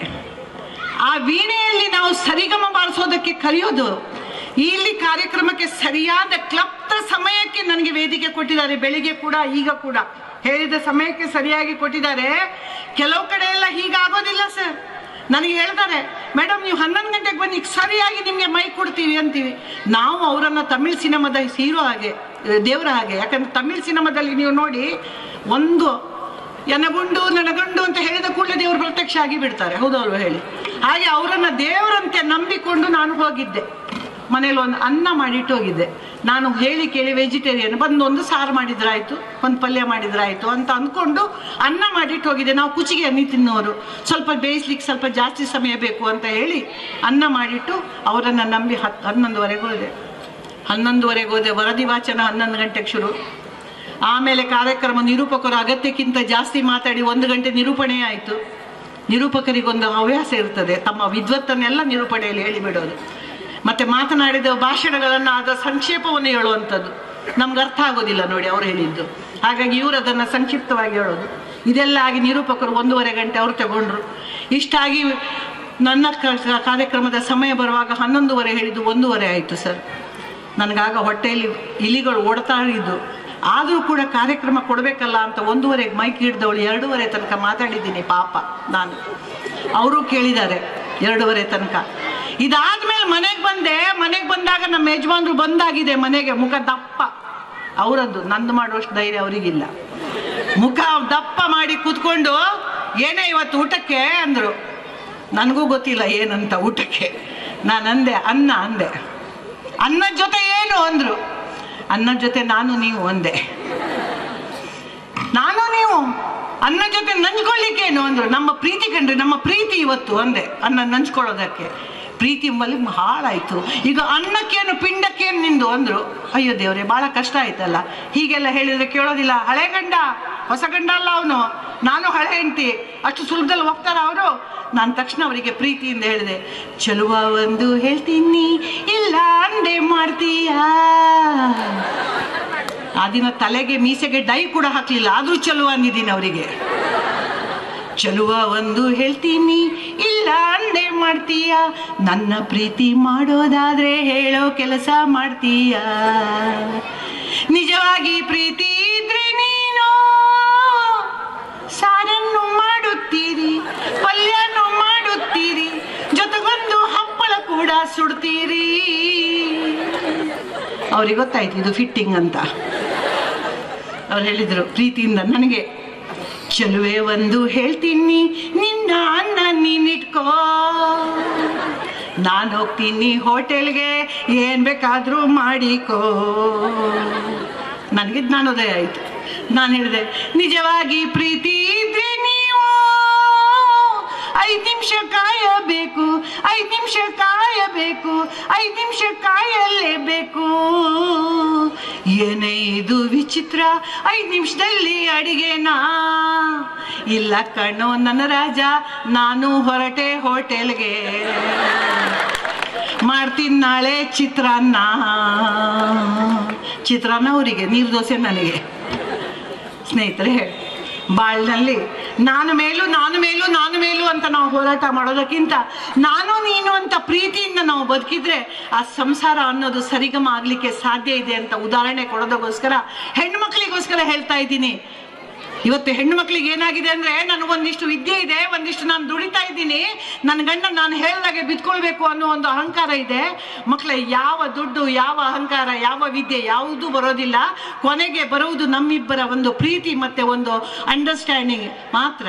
ಆ ವೀಣೆಯಲ್ಲಿ ನಾವು ಸರಿಗಮ ಬಾರಿಸೋದಕ್ಕೆ ಕಲಿಯೋದು ಇಲ್ಲಿ ಕಾರ್ಯಕ್ರಮಕ್ಕೆ ಸರಿಯಾದ ಕ್ಲಪ್ತ ಸಮಯಕ್ಕೆ ನನಗೆ ವೇದಿಕೆ ಕೊಟ್ಟಿದ್ದಾರೆ ಬೆಳಿಗ್ಗೆ ಕೂಡ ಈಗ ಕೂಡ ಹೇಳಿದ ಸಮಯಕ್ಕೆ ಸರಿಯಾಗಿ ಕೊಟ್ಟಿದ್ದಾರೆ ಕೆಲವು ಕಡೆ ಎಲ್ಲ ಹೀಗಾಗೋದಿಲ್ಲ ಸರ್ ನನಗೆ ಹೇಳ್ತಾರೆ ಮೇಡಮ್ ನೀವು ಹನ್ನೊಂದು ಗಂಟೆಗೆ ಬನ್ನಿ ಸರಿಯಾಗಿ ನಿಮಗೆ ಮೈ ಕೊಡ್ತೀವಿ ಅಂತೀವಿ ನಾವು ಅವರನ್ನು ತಮಿಳ್ ಸಿನಿಮಾದ ಹೀರೋ ಹಾಗೆ ದೇವರ ಹಾಗೆ ಯಾಕಂದ್ರೆ ತಮಿಳ್ ಸಿನಿಮಾದಲ್ಲಿ ನೀವು ನೋಡಿ ಒಂದು ಎನಗುಂಡು ನನಗುಂಡು ಅಂತ ಹೇಳಿದ ಕೂಡಲೇ ದೇವರು ಪ್ರತ್ಯಕ್ಷ ಆಗಿ ಬಿಡ್ತಾರೆ ಹೌದಲ್ವ ಹೇಳಿ ಹಾಗೆ ಅವರನ್ನ ದೇವರಂತೆ ನಂಬಿಕೊಂಡು ನಾನು ಹೋಗಿದ್ದೆ ಮನೇಲಿ ಒಂದು ಅನ್ನ ಮಾಡಿಟ್ಟು ಹೋಗಿದ್ದೆ ನಾನು ಹೇಳಿ ಕೇಳಿ ವೆಜಿಟೇರಿಯನ್ ಬಂದು ಒಂದು ಸಾರು ಮಾಡಿದ್ರಾಯ್ತು ಒಂದು ಪಲ್ಯ ಮಾಡಿದ್ರಾಯ್ತು ಅಂತ ಅಂದ್ಕೊಂಡು ಅನ್ನ ಮಾಡಿಟ್ಟು ಹೋಗಿದ್ದೆ ನಾವು ಕುಚಿಗೆ ಅನ್ನಿ ತಿನ್ನೋರು ಸ್ವಲ್ಪ ಬೇಯಿಸ್ಲಿಕ್ಕೆ ಸ್ವಲ್ಪ ಜಾಸ್ತಿ ಸಮಯ ಬೇಕು ಅಂತ ಹೇಳಿ ಅನ್ನ ಮಾಡಿಟ್ಟು ಅವರನ್ನು ನಂಬಿ ಹತ್ತು ಹನ್ನೊಂದುವರೆಗೆ ಹೋದೆ ಹನ್ನೊಂದುವರೆಗೆ ಹೋದೆ ವರದಿ ವಾಚನ ಹನ್ನೊಂದು ಗಂಟೆಗೆ ಶುರು ಆಮೇಲೆ ಕಾರ್ಯಕ್ರಮ ನಿರೂಪಕರು ಅಗತ್ಯಕ್ಕಿಂತ ಜಾಸ್ತಿ ಮಾತಾಡಿ ಒಂದು ಗಂಟೆ ನಿರೂಪಣೆ ಆಯಿತು ನಿರೂಪಕರಿಗೊಂದು ಹವ್ಯಾಸ ಇರ್ತದೆ ತಮ್ಮ ವಿದ್ವತ್ತನ್ನೆಲ್ಲ ನಿರೂಪಣೆಯಲ್ಲಿ ಹೇಳಿಬಿಡೋದು ಮತ್ತೆ ಮಾತನಾಡಿದ ಭಾಷಣಗಳನ್ನು ಅದರ ಸಂಕ್ಷೇಪವನ್ನು ಹೇಳುವಂಥದ್ದು ನಮ್ಗೆ ಅರ್ಥ ಆಗೋದಿಲ್ಲ ನೋಡಿ ಅವ್ರು ಹೇಳಿದ್ದು ಹಾಗಾಗಿ ಇವರು ಅದನ್ನು ಸಂಕ್ಷಿಪ್ತವಾಗಿ ಹೇಳೋದು ಇದೆಲ್ಲ ಆಗಿ ನಿರೂಪಕರು ಒಂದೂವರೆ ಗಂಟೆ ಅವರು ತಗೊಂಡ್ರು ಇಷ್ಟಾಗಿ ನನ್ನ ಕ- ಕಾರ್ಯಕ್ರಮದ ಸಮಯ ಬರುವಾಗ ಹನ್ನೊಂದುವರೆ ಹೇಳಿದ್ದು ಒಂದೂವರೆ ಆಯಿತು ಸರ್ ನನಗಾಗ ಹೊಟ್ಟೆಯಲ್ಲಿ ಇಲಿಗಳು ಓಡ್ತಾ ಇದ್ದು ಆದರೂ ಕೂಡ ಕಾರ್ಯಕ್ರಮ ಕೊಡಬೇಕಲ್ಲ ಅಂತ ಒಂದೂವರೆಗೆ ಮೈಕ್ ಹಿಡ್ದವಳು ಎರಡೂವರೆ ತನಕ ಮಾತಾಡಿದ್ದೀನಿ ಪಾಪ ನಾನು ಅವರು ಕೇಳಿದ್ದಾರೆ ಎರಡೂವರೆ ತನಕ ಇದಾದ್ಮೇಲೆ ಮನೆಗೆ ಬಂದೆ ಮನೆಗೆ ಬಂದಾಗ ನಮ್ಮ ಯಜಮಾನ್ರು ಬಂದಾಗಿದೆ ಮನೆಗೆ ಮುಖ ದಪ್ಪ ಅವರದ್ದು ನಂದು ಮಾಡುವಷ್ಟು ಧೈರ್ಯ ಅವರಿಗಿಲ್ಲ ಮುಖ ದಪ್ಪ ಮಾಡಿ ಕೂತ್ಕೊಂಡು ಏನೇ ಇವತ್ತು ಊಟಕ್ಕೆ ಅಂದರು ನನಗೂ ಗೊತ್ತಿಲ್ಲ ಏನಂತ ಊಟಕ್ಕೆ ನಾನು ಅಂದೆ ಅನ್ನ ಅಂದೆ ಅನ್ನದ ಜೊತೆ ಏನು ಅಂದ್ರು ಅನ್ನದ ಜೊತೆ ನಾನು ನೀವು ಒಂದೇ ನಾನು ನೀವು ಅನ್ನ ಜೊತೆ ನಂಚ್ಕೊಳ್ಳಿಕ್ಕೇನು ಅಂದ್ರು ನಮ್ಮ ಪ್ರೀತಿ ಕಂಡ್ರಿ ನಮ್ಮ ಪ್ರೀತಿ ಇವತ್ತು ಅಂದೆ ಅನ್ನ ನಂಚ್ಕೊಳ್ಳೋದಕ್ಕೆ ಪ್ರೀತಿ ಎಂಬಲ್ಲಿ ಹಾಳಾಯ್ತು ಈಗ ಅನ್ನಕ್ಕೇನು ಪಿಂಡಕ್ಕೇನು ನಿಂದು ಅಂದ್ರು ಅಯ್ಯೋ ದೇವ್ರೆ ಬಹಳ ಕಷ್ಟ ಆಯ್ತಲ್ಲ ಹೀಗೆಲ್ಲ ಹೇಳಿದ್ರೆ ಕೇಳೋದಿಲ್ಲ ಹಳೆ ಗಂಡ ಹೊಸ ಗಂಡ ಅಲ್ಲ ಅವನು ನಾನು ಹಳೆ ಹೆಂಡತಿ ಅಷ್ಟು ಸುಲಭದಲ್ಲಿ ಹೋಗ್ತಾರ ಅವರು ನಾನು ತಕ್ಷಣ ಅವರಿಗೆ ಪ್ರೀತಿಯಿಂದ ಹೇಳಿದೆ ಚಲುವ ಒಂದು ಹೇಳ್ತೀನಿ ಇಲ್ಲ ಅಂದೆ ಮಾಡ್ತೀಯಾ ಆ ದಿನ ತಲೆಗೆ ಮೀಸೆಗೆ ಡೈ ಕೂಡ ಹಾಕ್ಲಿಲ್ಲ ಆದ್ರೂ ಚಲುವ ಅಂದಿದ್ದೀನಿ ಅವರಿಗೆ ಚಲುವ ಒಂದು ಹೇಳ್ತೀನಿ ಇಲ್ಲ ಅಂದೆ ಮಾಡ್ತೀಯ ನನ್ನ ಪ್ರೀತಿ ಮಾಡೋದಾದ್ರೆ ಹೇಳೋ ಕೆಲಸ ಮಾಡ್ತೀಯ ನಿಜವಾಗಿ ಪ್ರೀತಿ ಇದ್ರೆ ನೀನು ಸಾರನ್ನು ಮಾಡುತ್ತೀರಿ ಪಲ್ಯನೂ ಸುಡ್ತೀರಿ ಅವ್ರಿಗೆ ಗೊತ್ತಾಯ್ತು ಇದು ಫಿಟ್ಟಿಂಗ್ ಅಂತ ಅವ್ರು ಹೇಳಿದರು ಪ್ರೀತಿಯಿಂದ ನನಗೆ ಚಲುವೆ ಒಂದು ಹೇಳ್ತೀನಿ ನಿನ್ನ ಅನ್ನ ನೀನಿಟ್ಕೋ ನಾನು ಹೋಗ್ತೀನಿ ಹೋಟೆಲ್ಗೆ ಏನು ಬೇಕಾದರೂ ಮಾಡಿಕೋ ನನಗೆ ಜ್ಞಾನೋದಯ ಆಯಿತು ನಾನು ಹೇಳಿದೆ ನಿಜವಾಗಿ ಪ್ರೀತಿ ಇದ್ರೆ ನೀವು ಐದು ನಿಮಿಷ ಕಾಯಬೇಕು ಐದು ನಿಮಿಷ ಕಾಯಬೇಕು ಐದು ನಿಮಿಷ ಕಾಯಲೇಬೇಕು ಏನೇ ಇದು ವಿಚಿತ್ರ ಐದು ನಿಮಿಷದಲ್ಲಿ ಅಡಿಗೆನಾ ಇಲ್ಲ ಕಣ್ಣು ನನ್ನ ರಾಜ ನಾನು ಹೊರಟೆ ಹೋಟೆಲ್ಗೆ ಮಾಡ್ತೀನಿ ನಾಳೆ ಚಿತ್ರಾನ್ನ ಚಿತ್ರಾನ್ನ ಅವರಿಗೆ ನೀರು ದೋಸೆ ನನಗೆ ಸ್ನೇಹಿತರೆ ಬಾಳ್ನಲ್ಲಿ ನಾನು ಮೇಲು ನಾನು ಮೇಲು ನಾನು ಮೇಲು ಅಂತ ನಾವು ಹೋರಾಟ ಮಾಡೋದಕ್ಕಿಂತ ನಾನು ನೀನು ಅಂತ ಪ್ರೀತಿಯಿಂದ ನಾವು ಬದುಕಿದ್ರೆ ಆ ಸಂಸಾರ ಅನ್ನೋದು ಸರಿಗಮ ಆಗ್ಲಿಕ್ಕೆ ಸಾಧ್ಯ ಇದೆ ಅಂತ ಉದಾಹರಣೆ ಕೊಡೋದಕ್ಕೋಸ್ಕರ ಹೆಣ್ಣು ಮಕ್ಕಳಿಗೋಸ್ಕರ ಹೇಳ್ತಾ ಇದ್ದೀನಿ ಇವತ್ತು ಹೆಣ್ಣು ಮಕ್ಳಿಗೆ ಏನಾಗಿದೆ ಅಂದ್ರೆ ನನಗೆ ಒಂದಿಷ್ಟು ವಿದ್ಯೆ ಇದೆ ಒಂದಿಷ್ಟು ನಾನು ದುಡಿತಾ ಇದ್ದೀನಿ ನನ್ನ ಗಂಡ ನಾನು ಹೇಳ್ದಾಗೆ ಬಿದ್ಕೊಳ್ಬೇಕು ಅನ್ನೋ ಒಂದು ಅಹಂಕಾರ ಇದೆ ಮಕ್ಕಳ ಯಾವ ದುಡ್ಡು ಯಾವ ಅಹಂಕಾರ ಯಾವ ವಿದ್ಯೆ ಯಾವುದೂ ಬರೋದಿಲ್ಲ ಕೊನೆಗೆ ಬರುವುದು ನಮ್ಮಿಬ್ಬರ ಒಂದು ಪ್ರೀತಿ ಮತ್ತೆ ಒಂದು ಅಂಡರ್ಸ್ಟ್ಯಾಂಡಿಂಗ್ ಮಾತ್ರ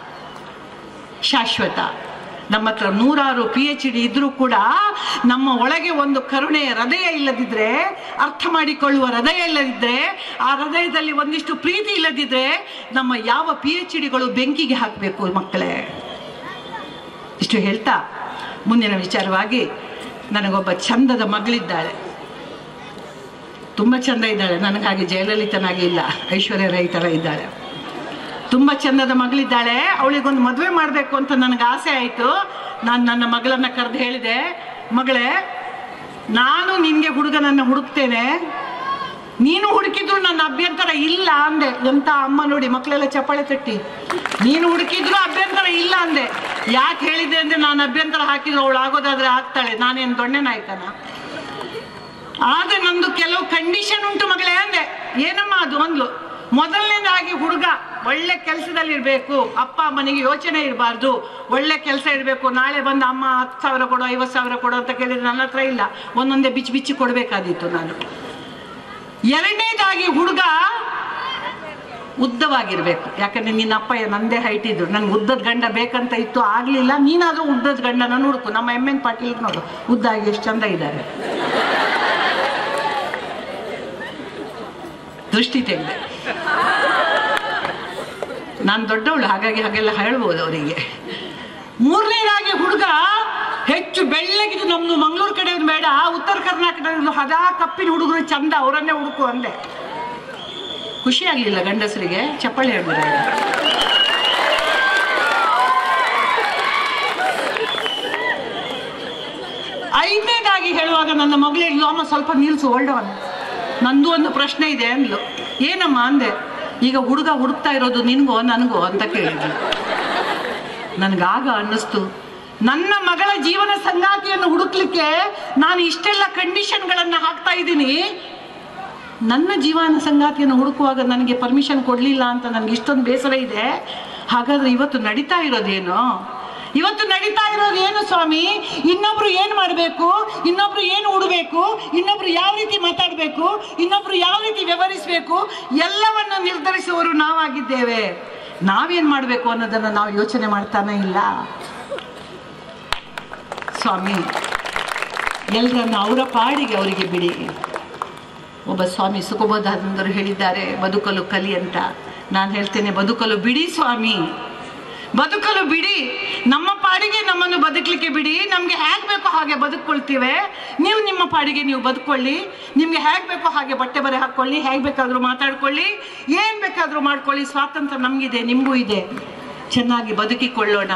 ಶಾಶ್ವತ ನಮ್ಮ ಹತ್ರ ನೂರಾರು ಪಿ ಎಚ್ ಡಿ ಇದ್ರೂ ಕೂಡ ನಮ್ಮ ಒಳಗೆ ಒಂದು ಕರುಣೆಯ ಹೃದಯ ಇಲ್ಲದಿದ್ರೆ ಅರ್ಥ ಮಾಡಿಕೊಳ್ಳುವ ಹೃದಯ ಇಲ್ಲದಿದ್ರೆ ಆ ಹೃದಯದಲ್ಲಿ ಒಂದಿಷ್ಟು ಪ್ರೀತಿ ಇಲ್ಲದಿದ್ರೆ ನಮ್ಮ ಯಾವ ಪಿ ಎಚ್ ಡಿಗಳು ಬೆಂಕಿಗೆ ಹಾಕಬೇಕು ಮಕ್ಕಳೇ ಇಷ್ಟು ಹೇಳ್ತಾ ಮುಂದಿನ ವಿಚಾರವಾಗಿ ನನಗೊಬ್ಬ ಚಂದದ ಮಗಳಿದ್ದಾಳೆ ತುಂಬ ಚಂದ ಇದ್ದಾಳೆ ನನಗೆ ಹಾಗೆ ಜಯಲಲಿತನಾಗಿ ಇಲ್ಲ ಐಶ್ವರ್ಯ ರೈ ಥರ ಇದ್ದಾಳೆ ತುಂಬ ಚಂದದ ಮಗಳಿದ್ದಾಳೆ ಅವಳಿಗೊಂದು ಮದುವೆ ಮಾಡಬೇಕು ಅಂತ ನನಗೆ ಆಸೆ ಆಯಿತು ನಾನು ನನ್ನ ಮಗಳನ್ನ ಕರೆದು ಹೇಳಿದೆ ಮಗಳೇ ನಾನು ನಿನಗೆ ಹುಡುಗನನ್ನು ಹುಡುಕ್ತೇನೆ ನೀನು ಹುಡುಕಿದ್ರು ನನ್ನ ಅಭ್ಯಂತರ ಇಲ್ಲ ಅಂದೆ ಎಂತ ಅಮ್ಮ ನೋಡಿ ಮಕ್ಕಳೆಲ್ಲ ಚಪ್ಪಾಳೆ ತಟ್ಟಿ ನೀನು ಹುಡುಕಿದ್ರು ಅಭ್ಯಂತರ ಇಲ್ಲ ಅಂದೆ ಯಾಕೆ ಹೇಳಿದೆ ಅಂದ್ರೆ ನಾನು ಅಭ್ಯಂತರ ಹಾಕಿದ್ರು ಅವಳು ಆಗೋದಾದ್ರೆ ಆಗ್ತಾಳೆ ನಾನೇನು ದೊಣ್ಣೆ ನಾಯ್ಕನ ಆದ್ರೆ ನಂದು ಕೆಲವು ಕಂಡೀಷನ್ ಉಂಟು ಮಗಳೇ ಅಂದೆ ಏನಮ್ಮ ಅದು ಅಂದ್ಲು ಮೊದಲನೇದಾಗಿ ಹುಡುಗ ಒಳ್ಳೆ ಕೆಲಸದಲ್ಲಿ ಇರಬೇಕು ಅಪ್ಪ ಅಮ್ಮನಿಗೆ ಯೋಚನೆ ಇರಬಾರ್ದು ಒಳ್ಳೆ ಕೆಲಸ ಇರಬೇಕು ನಾಳೆ ಬಂದು ಅಮ್ಮ ಹತ್ತು ಸಾವಿರ ಕೊಡು ಐವತ್ತು ಸಾವಿರ ಕೊಡು ಅಂತ ಕೇಳಿದ್ರೆ ನನ್ನ ಹತ್ರ ಇಲ್ಲ ಒಂದೊಂದೇ ಬಿಚ್ಚಿ ಬಿಚ್ಚಿ ಕೊಡಬೇಕಾದಿತ್ತು ನಾನು ಎರಡನೇದಾಗಿ ಹುಡುಗ ಉದ್ದವಾಗಿರ್ಬೇಕು ಯಾಕಂದ್ರೆ ನಿನ್ನ ಅಪ್ಪ ನಂದೇ ಹೈಟ್ ಇದ್ರು ನಂಗೆ ಉದ್ದದ ಗಂಡ ಬೇಕಂತ ಇತ್ತು ಆಗ್ಲಿಲ್ಲ ನೀನಾದ್ರೂ ಉದ್ದದ ಗಂಡನ ಹುಡುಕು ನಮ್ಮ ಎಮ್ ಎನ್ ಪಾಟೀಲ್ ನೋಡು ಉದ್ದಾಗಿ ಎಷ್ಟು ಚಂದ ಇದ್ದಾರೆ ದೃಷ್ಟಿ ತೆಗೆದೆ ನಾನು ದೊಡ್ಡವಳು ಹಾಗಾಗಿ ಹಾಗೆಲ್ಲ ಹೇಳ್ಬೋದು ಅವರಿಗೆ ಮೂರನೇದಾಗಿ ಹುಡುಗ ಹೆಚ್ಚು ಬೆಳ್ಳಗಿದ್ದು ನಮ್ದು ಮಂಗಳೂರು ಕಡೆ ಬೇಡ ಉತ್ತರ ಕರ್ನಾಟಕದ ಹದಾ ಕಪ್ಪಿನ ಹುಡುಗರು ಚಂದ ಅವರನ್ನೇ ಹುಡುಕು ಅಂದೆ ಖುಷಿ ಆಗ್ಲಿಲ್ಲ ಗಂಡಸರಿಗೆ ಚಪ್ಪಾಳೆ ಹೇಳಿದ್ರೆ ಐದನೇದಾಗಿ ಹೇಳುವಾಗ ನನ್ನ ಮಗಳು ಹೇಳಿದ್ಲು ಅಮ್ಮ ಸ್ವಲ್ಪ ನಿಲ್ಸು ಒಳ್ಳೆವನ್ ನಂದು ಒಂದು ಪ್ರಶ್ನೆ ಇದೆ ಅಂದ್ಲು ಏನಮ್ಮ ಅಂದೆ ಈಗ ಹುಡುಗ ಹುಡುಕ್ತಾ ಇರೋದು ನಿನ್ಗೋ ನನಗೋ ಅಂತ ಕೇಳಿದ್ಲು ನನಗಾಗ ಅನ್ನಿಸ್ತು ನನ್ನ ಮಗಳ ಜೀವನ ಸಂಗಾತಿಯನ್ನು ಹುಡುಕ್ಲಿಕ್ಕೆ ನಾನು ಇಷ್ಟೆಲ್ಲ ಕಂಡೀಷನ್ಗಳನ್ನು ಹಾಕ್ತಾ ಇದ್ದೀನಿ ನನ್ನ ಜೀವನ ಸಂಗಾತಿಯನ್ನು ಹುಡುಕುವಾಗ ನನಗೆ ಪರ್ಮಿಷನ್ ಕೊಡಲಿಲ್ಲ ಅಂತ ನನಗೆ ಇಷ್ಟೊಂದು ಬೇಸರ ಇದೆ ಹಾಗಾದ್ರೆ ಇವತ್ತು ನಡೀತಾ ಇರೋದೇನು ಇವತ್ತು ನಡೀತಾ ಇರೋದು ಏನು ಸ್ವಾಮಿ ಇನ್ನೊಬ್ರು ಏನು ಮಾಡಬೇಕು ಇನ್ನೊಬ್ರು ಏನು ಉಡಬೇಕು ಇನ್ನೊಬ್ರು ಯಾವ ರೀತಿ ಮಾತಾಡಬೇಕು ಇನ್ನೊಬ್ರು ಯಾವ ರೀತಿ ವ್ಯವಹರಿಸಬೇಕು ಎಲ್ಲವನ್ನು ನಿರ್ಧರಿಸುವವರು ನಾವಾಗಿದ್ದೇವೆ ನಾವೇನು ಮಾಡಬೇಕು ಅನ್ನೋದನ್ನು ನಾವು ಯೋಚನೆ ಮಾಡ್ತಾನೆ ಇಲ್ಲ ಸ್ವಾಮಿ ಎಲ್ಲರನ್ನು ಅವರ ಪಾಡಿಗೆ ಅವರಿಗೆ ಬಿಡಿ ಒಬ್ಬ ಸ್ವಾಮಿ ಸುಖಬೋಧಾನಂದರು ಹೇಳಿದ್ದಾರೆ ಬದುಕಲು ಕಲಿ ಅಂತ ನಾನು ಹೇಳ್ತೇನೆ ಬದುಕಲು ಬಿಡಿ ಸ್ವಾಮಿ ಬದುಕಲು ಬಿಡಿ ನಮ್ಮ ಪಾಡಿಗೆ ನಮ್ಮನ್ನು ಬದುಕಲಿಕ್ಕೆ ಬಿಡಿ ನಮಗೆ ಹೇಗೆ ಬೇಕೋ ಹಾಗೆ ಬದುಕೊಳ್ತೀವಿ ನೀವು ನಿಮ್ಮ ಪಾಡಿಗೆ ನೀವು ಬದುಕೊಳ್ಳಿ ನಿಮಗೆ ಹೇಗೆ ಬೇಕೋ ಹಾಗೆ ಬಟ್ಟೆ ಬರೆ ಹಾಕ್ಕೊಳ್ಳಿ ಹೇಗೆ ಬೇಕಾದರೂ ಮಾತಾಡ್ಕೊಳ್ಳಿ ಏನು ಬೇಕಾದರೂ ಮಾಡ್ಕೊಳ್ಳಿ ಸ್ವಾತಂತ್ರ್ಯ ನಮಗಿದೆ ನಿಮಗೂ ಇದೆ ಚೆನ್ನಾಗಿ ಬದುಕಿಕೊಳ್ಳೋಣ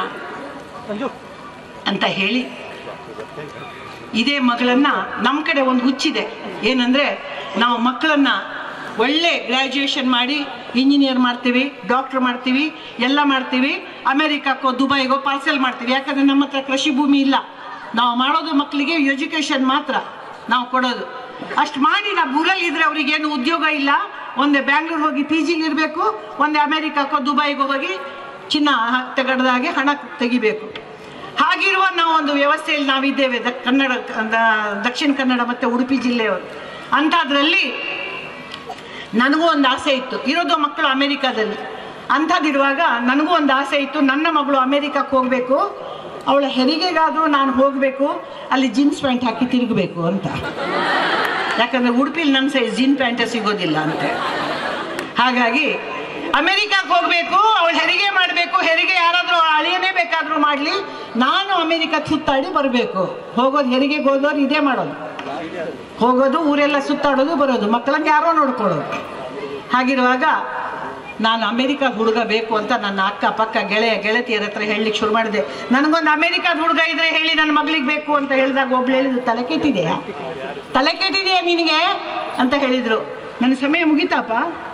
ಅಂತ ಹೇಳಿ ಇದೇ ಮಗಳನ್ನ ನಮ್ಮ ಕಡೆ ಒಂದು ಹುಚ್ಚಿದೆ ಏನಂದ್ರೆ ನಾವು ಮಕ್ಕಳನ್ನ ಒಳ್ಳೆ ಗ್ರ್ಯಾಜುಯೇಷನ್ ಮಾಡಿ ಇಂಜಿನಿಯರ್ ಮಾಡ್ತೀವಿ ಡಾಕ್ಟರ್ ಮಾಡ್ತೀವಿ ಎಲ್ಲ ಮಾಡ್ತೀವಿ ಅಮೆರಿಕಕ್ಕೋ ದುಬೈಗೋ ಪಾರ್ಸೆಲ್ ಮಾಡ್ತೀವಿ ಯಾಕಂದ್ರೆ ನಮ್ಮ ಹತ್ರ ಕೃಷಿ ಭೂಮಿ ಇಲ್ಲ ನಾವು ಮಾಡೋದು ಮಕ್ಕಳಿಗೆ ಎಜುಕೇಷನ್ ಮಾತ್ರ ನಾವು ಕೊಡೋದು ಅಷ್ಟು ಮಾಡಿ ನಾವು ಊರಲ್ಲಿ ಇದ್ರೆ ಅವ್ರಿಗೇನು ಉದ್ಯೋಗ ಇಲ್ಲ ಒಂದೇ ಬ್ಯಾಂಗ್ಳೂರ್ ಹೋಗಿ ಪಿ ಜಿಲಿ ಇರಬೇಕು ಒಂದೇ ಅಮೆರಿಕಕ್ಕೋ ದುಬೈಗೋ ಹೋಗಿ ಚಿನ್ನ ತೆಗೆದಾಗೆ ಹಣ ತೆಗಿಬೇಕು ಹಾಗಿರುವ ನಾವು ಒಂದು ವ್ಯವಸ್ಥೆಯಲ್ಲಿ ನಾವಿದ್ದೇವೆ ದ ಕನ್ನಡ ದ- ದಕ್ಷಿಣ ಕನ್ನಡ ಮತ್ತು ಉಡುಪಿ ಜಿಲ್ಲೆಯವರು ಅಂಥದ್ರಲ್ಲಿ ನನಗೂ ಒಂದು ಆಸೆ ಇತ್ತು ಇರೋದು ಮಕ್ಕಳು ಅಮೇರಿಕಾದಲ್ಲಿ ಅಂಥದ್ದಿರುವಾಗ ನನಗೂ ಒಂದು ಆಸೆ ಇತ್ತು ನನ್ನ ಮಗಳು ಅಮೇರಿಕಕ್ಕೆ ಹೋಗಬೇಕು ಅವಳ ಹೆರಿಗೆಗಾದರೂ ನಾನು ಹೋಗಬೇಕು ಅಲ್ಲಿ ಜೀನ್ಸ್ ಪ್ಯಾಂಟ್ ಹಾಕಿ ತಿರುಗಬೇಕು ಅಂತ ಯಾಕಂದರೆ ಉಡುಪಿಲಿ ನನ್ನ ಸೈಜ್ ಜೀನ್ ಪ್ಯಾಂಟೇ ಸಿಗೋದಿಲ್ಲ ಅಂತೆ ಹಾಗಾಗಿ ಅಮೆರಿಕಕ್ಕೆ ಹೋಗಬೇಕು ಅವಳು ಹೆರಿಗೆ ಮಾಡಬೇಕು ಹೆರಿಗೆ ಯಾರಾದರೂ ಅಳಿಯನೇ ಬೇಕಾದರೂ ಮಾಡಲಿ ನಾನು ಅಮೆರಿಕ ಸುತ್ತಾಡಿ ಬರಬೇಕು ಹೋಗೋದು ಹೆರಿಗೆಗೆ ಹೋದವ್ರು ಇದೇ ಮಾಡೋದು ಹೋಗೋದು ಊರೆಲ್ಲ ಸುತ್ತಾಡೋದು ಬರೋದು ಮಕ್ಕಳನ್ನ ಯಾರೋ ನೋಡ್ಕೊಳ್ಳೋದು ಹಾಗಿರುವಾಗ ನಾನು ಅಮೆರಿಕಾದ ಹುಡುಗ ಬೇಕು ಅಂತ ನನ್ನ ಅಕ್ಕ ಪಕ್ಕ ಗೆಳೆಯ ಗೆಳತಿಯರ ಹತ್ರ ಹೇಳಲಿಕ್ಕೆ ಶುರು ಮಾಡಿದೆ ನನಗೊಂದು ಅಮೆರಿಕಾದ ಹುಡುಗ ಇದ್ರೆ ಹೇಳಿ ನನ್ನ ಮಗಳಿಗೆ ಬೇಕು ಅಂತ ಹೇಳಿದಾಗ ಒಬ್ಳು ಹೇಳಿದ್ರು ತಲೆ ಕೆಟ್ಟಿದೆಯಾ ತಲೆ ಕೆಟ್ಟಿದೆಯಾ ನಿನಗೆ ಅಂತ ಹೇಳಿದ್ರು ನನ್ನ ಸಮಯ ಮುಗಿತಾಪ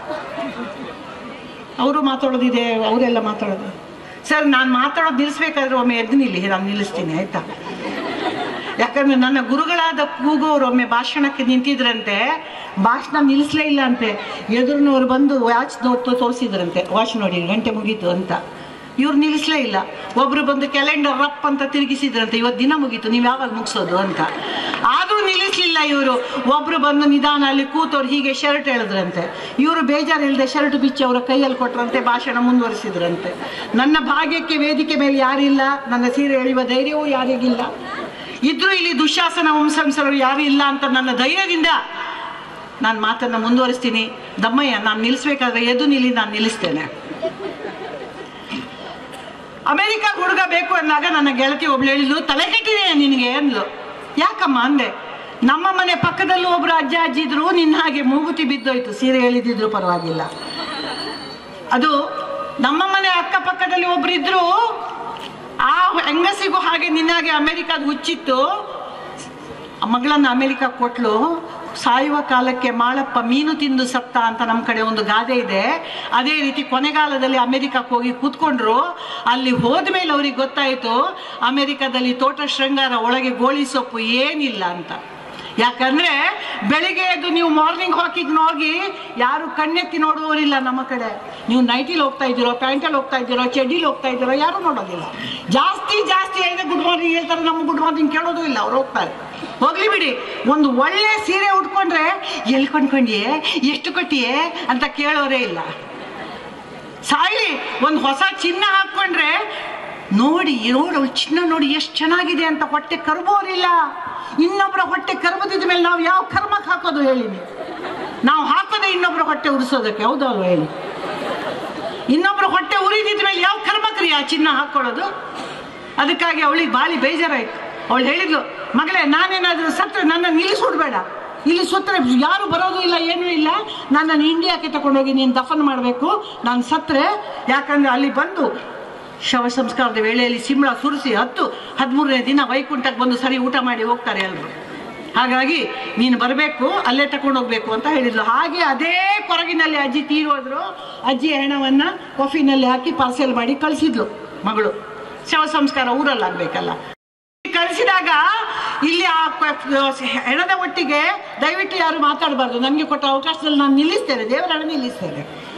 ಅವರು ಮಾತಾಡೋದಿದೆ ಅವರೆಲ್ಲ ಮಾತಾಡೋದು ಸರ್ ನಾನು ಮಾತಾಡೋದು ನಿಲ್ಲಿಸ್ಬೇಕಾದ್ರೆ ಒಮ್ಮೆ ಎದ್ದು ನಿಲ್ಲಿ ನಾನು ನಿಲ್ಲಿಸ್ತೀನಿ ಆಯ್ತಾ ಯಾಕಂದ್ರೆ ನನ್ನ ಗುರುಗಳಾದ ಕೂಗೋರು ಒಮ್ಮೆ ಭಾಷಣಕ್ಕೆ ನಿಂತಿದ್ರಂತೆ ಭಾಷಣ ನಿಲ್ಲಿಸ್ಲೇ ಇಲ್ಲ ಅಂತೆ ಎದುರಿನವ್ರು ಬಂದು ವಾಚ್ ತೋರಿಸಿದ್ರಂತೆ ವಾಚ್ ನೋಡಿ ಗಂಟೆ ಮುಗೀತು ಅಂತ ಇವ್ರು ನಿಲ್ಲಿಸ್ಲೇ ಇಲ್ಲ ಒಬ್ರು ಬಂದು ಕ್ಯಾಲೆಂಡರ್ ರಪ್ ಅಂತ ತಿರುಗಿಸಿದ್ರಂತೆ ಇವತ್ತು ದಿನ ಮುಗೀತು ನೀವು ಯಾವಾಗ ಮುಗಿಸೋದು ಅಂತ ಆದರೂ ನಿಲ್ಲಿಸ್ಲಿಲ್ಲ ಇವರು ಒಬ್ರು ಬಂದು ನಿಧಾನ ಅಲ್ಲಿ ಕೂತವ್ರು ಹೀಗೆ ಶರ್ಟ್ ಹೇಳಿದ್ರಂತೆ ಇವರು ಬೇಜಾರು ಇಲ್ಲದೆ ಶರ್ಟ್ ಬಿಚ್ಚಿ ಅವರ ಕೈಯಲ್ಲಿ ಕೊಟ್ರಂತೆ ಭಾಷಣ ಮುಂದುವರಿಸಿದ್ರಂತೆ ನನ್ನ ಭಾಗ್ಯಕ್ಕೆ ವೇದಿಕೆ ಮೇಲೆ ಯಾರಿಲ್ಲ ನನ್ನ ಸೀರೆ ಎಳೆಯುವ ಧೈರ್ಯವೂ ಯಾರಿಗಿಲ್ಲ ಇದ್ರೂ ಇಲ್ಲಿ ದುಶಾಸನ ವಂಶಂಸರು ಯಾರು ಇಲ್ಲ ಅಂತ ನನ್ನ ಧೈರ್ಯದಿಂದ ನಾನು ಮಾತನ್ನು ಮುಂದುವರಿಸ್ತೀನಿ ದಮ್ಮಯ್ಯ ನಾನು ನಿಲ್ಲಿಸ್ಬೇಕಾದ್ರೆ ಎದು ನಿಲ್ಲಿ ನಾನು ನಿಲ್ಲಿಸ್ತೇನೆ ಅಮೆರಿಕ ಹುಡುಗ ಬೇಕು ಅಂದಾಗ ನನ್ನ ಗೆಳತಿ ಒಬ್ಳು ಹೇಳಿದ್ಲು ತಲೆ ಕೆಟ್ಟಿದೆ ನಿನಗೆ ಅಂದ್ಲು ಯಾಕಮ್ಮ ಅಂದೆ ನಮ್ಮ ಮನೆ ಪಕ್ಕದಲ್ಲೂ ಒಬ್ರು ಅಜ್ಜ ಅಜ್ಜಿ ಇದ್ರು ನಿನ್ನ ಹಾಗೆ ಮೂಗುತಿ ಬಿದ್ದೋಯ್ತು ಸೀರೆ ಎಳಿದಿದ್ರು ಪರವಾಗಿಲ್ಲ ಅದು ನಮ್ಮ ಮನೆ ಅಕ್ಕಪಕ್ಕದಲ್ಲಿ ಒಬ್ರು ಇದ್ರು ಆ ಹೆಂಗಸಿಗೂ ಹಾಗೆ ನಿನ್ನಾಗೆ ಅಮೆರಿಕಾದ ಹುಚ್ಚಿತ್ತು ಆ ಮಗಳನ್ನ ಅಮೆರಿಕ ಕೊಟ್ಲು ಸಾಯುವ ಕಾಲಕ್ಕೆ ಮಾಳಪ್ಪ ಮೀನು ತಿಂದು ಸತ್ತ ಅಂತ ನಮ್ಮ ಕಡೆ ಒಂದು ಗಾದೆ ಇದೆ ಅದೇ ರೀತಿ ಕೊನೆಗಾಲದಲ್ಲಿ ಅಮೆರಿಕಕ್ಕೆ ಹೋಗಿ ಕೂತ್ಕೊಂಡ್ರು ಅಲ್ಲಿ ಹೋದ್ಮೇಲೆ ಅವ್ರಿಗೆ ಗೊತ್ತಾಯಿತು ಅಮೆರಿಕದಲ್ಲಿ ತೋಟ ಶೃಂಗಾರ ಒಳಗೆ ಗೋಳಿ ಸೊಪ್ಪು ಏನಿಲ್ಲ ಅಂತ ಯಾಕಂದ್ರೆ ಬೆಳಿಗ್ಗೆ ಎದ್ದು ನೀವು ಮಾರ್ನಿಂಗ್ ವಾಕಿಂಗ್ ಹೋಗಿ ಯಾರು ಕಣ್ಣೆತ್ತಿ ನೋಡುವವರಿಲ್ಲ ನಮ್ಮ ಕಡೆ ನೀವು ನೈಟಿಲಿ ಹೋಗ್ತಾ ಇದ್ದೀರೋ ಪ್ಯಾಂಟಲ್ಲಿ ಹೋಗ್ತಾ ಇದ್ದೀರೋ ಚಡ್ಡಿಲಿ ಹೋಗ್ತಾ ಇದ್ದೀರೋ ಯಾರು ನೋಡೋದಿಲ್ಲ ಜಾಸ್ತಿ ಜಾಸ್ತಿ ಹೇಳಿದ್ರೆ ಗುಡ್ ಮಾರ್ನಿಂಗ್ ಹೇಳ್ತಾರೆ ನಮ್ಮ ಗುಡ್ ಮಾರ್ನಿಂಗ್ ಕೇಳೋದು ಇಲ್ಲ ಅವ್ರು ಹೋಗ್ತಾರೆ ಹೋಗ್ಲಿ ಬಿಡಿ ಒಂದು ಒಳ್ಳೆ ಸೀರೆ ಉಟ್ಕೊಂಡ್ರೆ ಎಲ್ಲಿ ಕೊಂಡ್ಕೊಂಡ್ಯೆ ಎಷ್ಟು ಕೊಟ್ಟಿಯೇ ಅಂತ ಕೇಳೋರೇ ಇಲ್ಲ ಸಾಯ್ಲಿ ಒಂದು ಹೊಸ ಚಿನ್ನ ಹಾಕ್ಕೊಂಡ್ರೆ ನೋಡಿ ನೋಡು ಅವ್ಳ್ ಚಿನ್ನ ನೋಡಿ ಎಷ್ಟು ಚೆನ್ನಾಗಿದೆ ಅಂತ ಹೊಟ್ಟೆ ಕರ್ಬೋರಿಲ್ಲ ಇನ್ನೊಬ್ಬರ ಹೊಟ್ಟೆ ಕರ್ಬದಿದ ಮೇಲೆ ನಾವು ಯಾವ ಕರ್ಮಕ್ಕೆ ಹಾಕೋದು ಹೇಳಿ ನೀವು? ನಾವು ಹಾಕೋದೇ ಇನ್ನೊಬ್ಬರ ಹೊಟ್ಟೆ ಉರಿಸೋದಕ್ಕೆ ಹೌದು ಅಲ್ವಾ ಹೇಳಿ ಇನ್ನೊಬ್ಬರ ಹೊಟ್ಟೆ ಉರಿದಿದ ಮೇಲೆ ಯಾವ ಕರ್ಮಕ್ರಿ ಆ ಚಿನ್ನ ಹಾಕೊಳ್ಳೋದು ಅದಕ್ಕಾಗಿ ಅವಳಿಗೆ ಭಾರಿ ಬೇಜಾರಾಯ್ತು ಅವಳು ಹೇಳಿದ್ಲು ಮಗಳೇ ನಾನೇನಾದರೂ ಸತ್ತರೆ ನನ್ನ ನಿಲ್ಲಿಸ್ಬಿಡ್ಬೇಡ ಇಲ್ಲಿ ಸುತ್ತರೆ ಯಾರು ಬರೋದು ಇಲ್ಲ ಏನೂ ಇಲ್ಲ ನನ್ನನ್ನು ಇಂಡಿಯಾಕ್ಕೆ ತಗೊಂಡೋಗಿ ನೀನು ದಫನ್ ಮಾಡಬೇಕು ನಾನು ಸತ್ತರೆ ಯಾಕಂದ್ರೆ ಅಲ್ಲಿ ಬಂದು ಶವ ಸಂಸ್ಕಾರದ ವೇಳೆಯಲ್ಲಿ ಸಿಂಬಳ ಸುರಿಸಿ ಹತ್ತು ಹದಿಮೂರನೇ ದಿನ ವೈಕುಂಠಕ್ಕೆ ಬಂದು ಸರಿ ಊಟ ಮಾಡಿ ಹೋಗ್ತಾರೆ ಎಲ್ಲರೂ ಹಾಗಾಗಿ ನೀನು ಬರಬೇಕು ಅಲ್ಲೇ ತಗೊಂಡು ಹೋಗ್ಬೇಕು ಅಂತ ಹೇಳಿದ್ಲು ಹಾಗೆ ಅದೇ ಕೊರಗಿನಲ್ಲಿ ಅಜ್ಜಿ ತೀರೋದ್ರು ಅಜ್ಜಿಯ ಹೆಣವನ್ನು ಕಾಫಿನಲ್ಲಿ ಹಾಕಿ ಪಾರ್ಸೆಲ್ ಮಾಡಿ ಕಳಿಸಿದ್ಲು ಮಗಳು ಶವ ಸಂಸ್ಕಾರ ಊರಲ್ಲಿ ಆಗ್ಬೇಕಲ್ಲ ಕಳಿಸಿದಾಗ ಇಲ್ಲಿ ಆ ಕ- ಹೆಣದ ಒಟ್ಟಿಗೆ ದಯವಿಟ್ಟು ಯಾರು ಮಾತಾಡಬಾರ್ದು ನನಗೆ ಕೊಟ್ಟ ಅವಕಾಶದಲ್ಲಿ ನಾನು ನಿಲ್ಲಿಸ್ತೇನೆ ದೇವರ ಹಣ ನಿಲ್ಲಿಸ್ತೇನೆ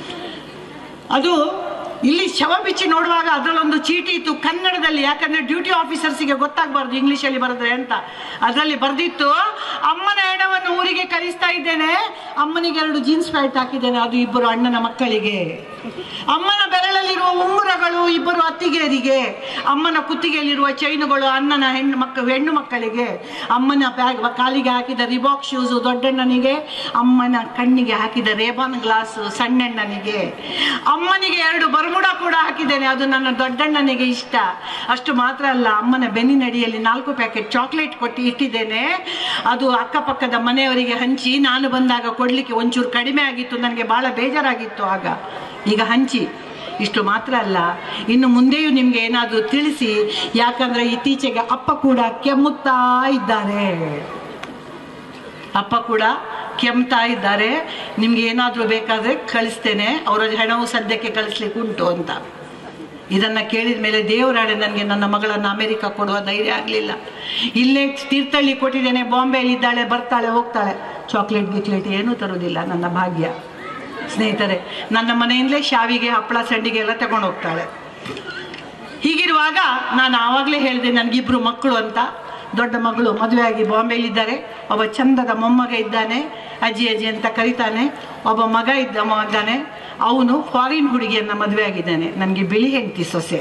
ಅದು ಇಲ್ಲಿ ಶವ ಬಿಚ್ಚಿ ನೋಡುವಾಗ ಅದರಲ್ಲೊಂದು ಚೀಟಿ ಇತ್ತು ಕನ್ನಡದಲ್ಲಿ ಯಾಕಂದ್ರೆ ಡ್ಯೂಟಿ ಆಫೀಸರ್ಸಿಗೆ ಗೊತ್ತಾಗಬಾರ್ದು ಇಂಗ್ಲೀಷಲ್ಲಿ ಬರೆದ್ರೆ ಅಂತ ಅದರಲ್ಲಿ ಬರೆದಿತ್ತು ಅಮ್ಮನ ಹೆಣವನ್ನು ಊರಿಗೆ ಕಳಿಸ್ತಾ ಇದ್ದೇನೆ ಅಮ್ಮನಿಗೆ ಎರಡು ಜೀನ್ಸ್ ಪ್ಯಾಂಟ್ ಹಾಕಿದ್ದೇನೆ ಅದು ಇಬ್ಬರು ಅಣ್ಣನ ಮಕ್ಕಳಿಗೆ ಅಮ್ಮನ ಬೆರಳಲ್ಲಿರುವ ಉಂಗುರಗಳು ಇಬ್ಬರು ಅತ್ತಿಗೆಯರಿಗೆ ಅಮ್ಮನ ಕುತ್ತಿಗೆಯಲ್ಲಿರುವ ಚೈನುಗಳು ಅಣ್ಣನ ಹೆಣ್ಣು ಮಕ್ಕ ಹೆಣ್ಣು ಮಕ್ಕಳಿಗೆ ಅಮ್ಮನ ಬ್ಯಾಗ್ ಕಾಲಿಗೆ ಹಾಕಿದ ರಿಬಾಕ್ ಶೂಸು ದೊಡ್ಡಣ್ಣನಿಗೆ ಅಮ್ಮನ ಕಣ್ಣಿಗೆ ಹಾಕಿದ ರೇಬಾನ್ ಗ್ಲಾಸ್ ಸಣ್ಣಣ್ಣನಿಗೆ ಅಮ್ಮನಿಗೆ ಎರಡು ಬರ್ಮುಡ ಕೂಡ ಹಾಕಿದ್ದೇನೆ ಅದು ನನ್ನ ದೊಡ್ಡಣ್ಣನಿಗೆ ಇಷ್ಟ ಅಷ್ಟು ಮಾತ್ರ ಅಲ್ಲ ಅಮ್ಮನ ಬೆನ್ನಿನಡಿಯಲ್ಲಿ ನಾಲ್ಕು ಪ್ಯಾಕೆಟ್ ಚಾಕ್ಲೇಟ್ ಕೊಟ್ಟು ಇಟ್ಟಿದ್ದೇನೆ ಅದು ಅಕ್ಕಪಕ್ಕದ ಮನೆಯವರಿಗೆ ಹಂಚಿ ನಾನು ಬಂದಾಗ ಕೊಡ್ಲಿಕ್ಕೆ ಒಂಚೂರು ಕಡಿಮೆ ಆಗಿತ್ತು ನನಗೆ ಬಹಳ ಬೇಜಾರಾಗಿತ್ತು ಆಗ ಈಗ ಹಂಚಿ ಇಷ್ಟು ಮಾತ್ರ ಅಲ್ಲ ಇನ್ನು ಮುಂದೆಯೂ ನಿಮ್ಗೆ ಏನಾದರೂ ತಿಳಿಸಿ ಯಾಕಂದ್ರೆ ಇತ್ತೀಚೆಗೆ ಅಪ್ಪ ಕೂಡ ಕೆಮ್ಮುತ್ತಾ ಇದ್ದಾರೆ ಅಪ್ಪ ಕೂಡ ಕೆಮ್ತಾ ಇದ್ದಾರೆ ನಿಮ್ಗೆ ಏನಾದರೂ ಬೇಕಾದರೆ ಕಳಿಸ್ತೇನೆ ಅವರ ಹೆಣವು ಸದ್ಯಕ್ಕೆ ಕಳಿಸ್ಲಿಕ್ಕೆ ಉಂಟು ಅಂತ ಇದನ್ನು ಕೇಳಿದ ಮೇಲೆ ದೇವರಾಣೆ ನನಗೆ ನನ್ನ ಮಗಳನ್ನು ಅಮೆರಿಕ ಕೊಡುವ ಧೈರ್ಯ ಆಗಲಿಲ್ಲ ಇಲ್ಲೇ ತೀರ್ಥಹಳ್ಳಿ ಕೊಟ್ಟಿದ್ದೇನೆ ಬಾಂಬೆಯಲ್ಲಿ ಇದ್ದಾಳೆ ಬರ್ತಾಳೆ ಹೋಗ್ತಾಳೆ ಚಾಕ್ಲೇಟ್ ಗಿಕ್ಲೇಟ್ ಏನೂ ತರೋದಿಲ್ಲ ನನ್ನ ಭಾಗ್ಯ ಸ್ನೇಹಿತರೆ ನನ್ನ ಮನೆಯಿಂದಲೇ ಶಾವಿಗೆ ಹಪ್ಪಳ ಸಂಡಿಗೆ ಎಲ್ಲ ತಗೊಂಡು ಹೋಗ್ತಾಳೆ ಹೀಗಿರುವಾಗ ನಾನು ಆವಾಗಲೇ ಹೇಳಿದೆ ನನಗಿಬ್ರು ಮಕ್ಕಳು ಅಂತ ದೊಡ್ಡ ಮಗಳು ಮದುವೆಯಾಗಿ ಬಾಂಬೆಲಿದ್ದಾರೆ ಒಬ್ಬ ಚಂದದ ಮೊಮ್ಮಗ ಇದ್ದಾನೆ ಅಜ್ಜಿ ಅಜ್ಜಿ ಅಂತ ಕರೀತಾನೆ ಒಬ್ಬ ಮಗ ಇದ್ದ ಮ- ಇದ್ದಾನೆ ಅವನು ಫಾರಿನ್ ಹುಡುಗಿಯನ್ನ ಮದುವೆ ಆಗಿದ್ದಾನೆ ನನಗೆ ಬಿಳಿ ಹೆಂಡತಿ ಸೊಸೆ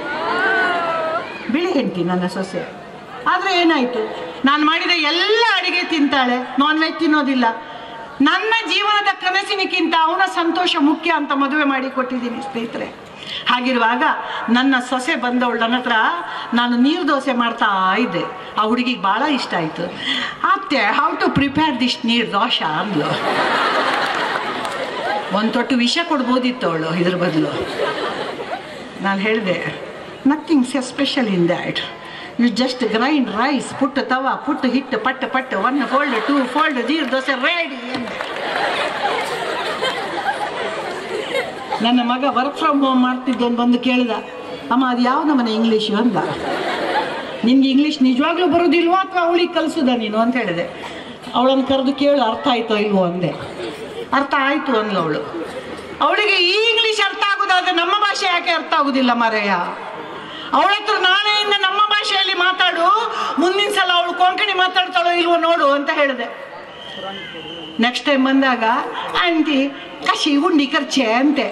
ಬಿಳಿ ಹೆಂಡತಿ ನನ್ನ ಸೊಸೆ ಆದರೆ ಏನಾಯಿತು ನಾನು ಮಾಡಿದ ಎಲ್ಲ ಅಡಿಗೆ ತಿಂತಾಳೆ ನಾನ್ ವೆಜ್ ತಿನ್ನೋದಿಲ್ಲ ನನ್ನ ಜೀವನದ ಕನಸಿನಕ್ಕಿಂತ ಅವನ ಸಂತೋಷ ಮುಖ್ಯ ಅಂತ ಮದುವೆ ಮಾಡಿ ಕೊಟ್ಟಿದ್ದೀನಿ ಸ್ನೇಹಿತರೆ ಹಾಗಿರುವಾಗ ನನ್ನ ಸೊಸೆ ಬಂದವಳು ನನ್ನ ಹತ್ರ ನಾನು ನೀರು ದೋಸೆ ಮಾಡ್ತಾ ಇದ್ದೆ ಆ ಹುಡುಗಿಗೆ ಭಾಳ ಇಷ್ಟ ಆಯಿತು ಅತ್ತೆ ಹೌ ಟು ಪ್ರಿಪೇರ್ ದಿಸ್ ನೀರು ದೋಷ ಅಂದ್ಲು ಒಂದು ತೊಟ್ಟು ವಿಷ ಕೊಡ್ಬೋದಿತ್ತು ಅವಳು ಇದ್ರ ಬದಲು ನಾನು ಹೇಳಿದೆ nothing special in that you just grind rice ಪುಟ್ಟು ತವ ಪುಟ್ಟು ಹಿಟ್ಟು ಪಟ್ಟು ಪಟ್ಟು ಒನ್ ಫೋಲ್ಡ್ ಟೂ ಫೋಲ್ಡ್ ಜೀರ್ ದೋಸೆ ರೆಡಿ ನನ್ನ ಮಗ ವರ್ಕ್ ಫ್ರಮ್ ಹೋಮ್ ಮಾಡ್ತಿದ್ದೊಂದು ಬಂದು ಕೇಳಿದ ಅಮ್ಮ ಅದು ಯಾವ ನಮ್ಮನೆ ಇಂಗ್ಲೀಷು ಅಂದ ನಿನ್ಗೆ ಇಂಗ್ಲೀಷ್ ನಿಜವಾಗ್ಲೂ ಬರೋದಿಲ್ವೋ ಅಥವಾ ಅವಳಿಗೆ ಕಲಿಸುದ ನೀನು ಅಂತ ಹೇಳಿದೆ ಅವಳನ್ನು ಕರೆದು ಕೇಳು ಅರ್ಥ ಆಯ್ತೋ ಇಲ್ವೋ ಅಂದೆ ಅರ್ಥ ಆಯ್ತು ಅಂದ್ಲು ಅವಳು ಅವಳಿಗೆ ಈ ಇಂಗ್ಲೀಷ್ ಅರ್ಥ ಆಗೋದಾದ್ರೆ ನಮ್ಮ ಭಾಷೆ ಯಾಕೆ ಅರ್ಥ ಆಗುದಿಲ್ಲ ಮಾರಯ್ಯ ಅವಳ ಹತ್ರ ನಾಳೆಯಿಂದ ನಮ್ಮ ಭಾಷೆಯಲ್ಲಿ ಮಾತಾಡು ಮುಂದಿನ ಸಲ ಅವಳು ಕೊಂಕಣಿ ಮಾತಾಡ್ತಾಳೋ ಇಲ್ವೋ ನೋಡು ಅಂತ ಹೇಳಿದೆ ನೆಕ್ಸ್ಟ್ ಟೈಮ್ ಬಂದಾಗ ಆಂಟಿ ಕಶಿ ಉಂಡಿ ಖರ್ಚೆ ಅಂತೆ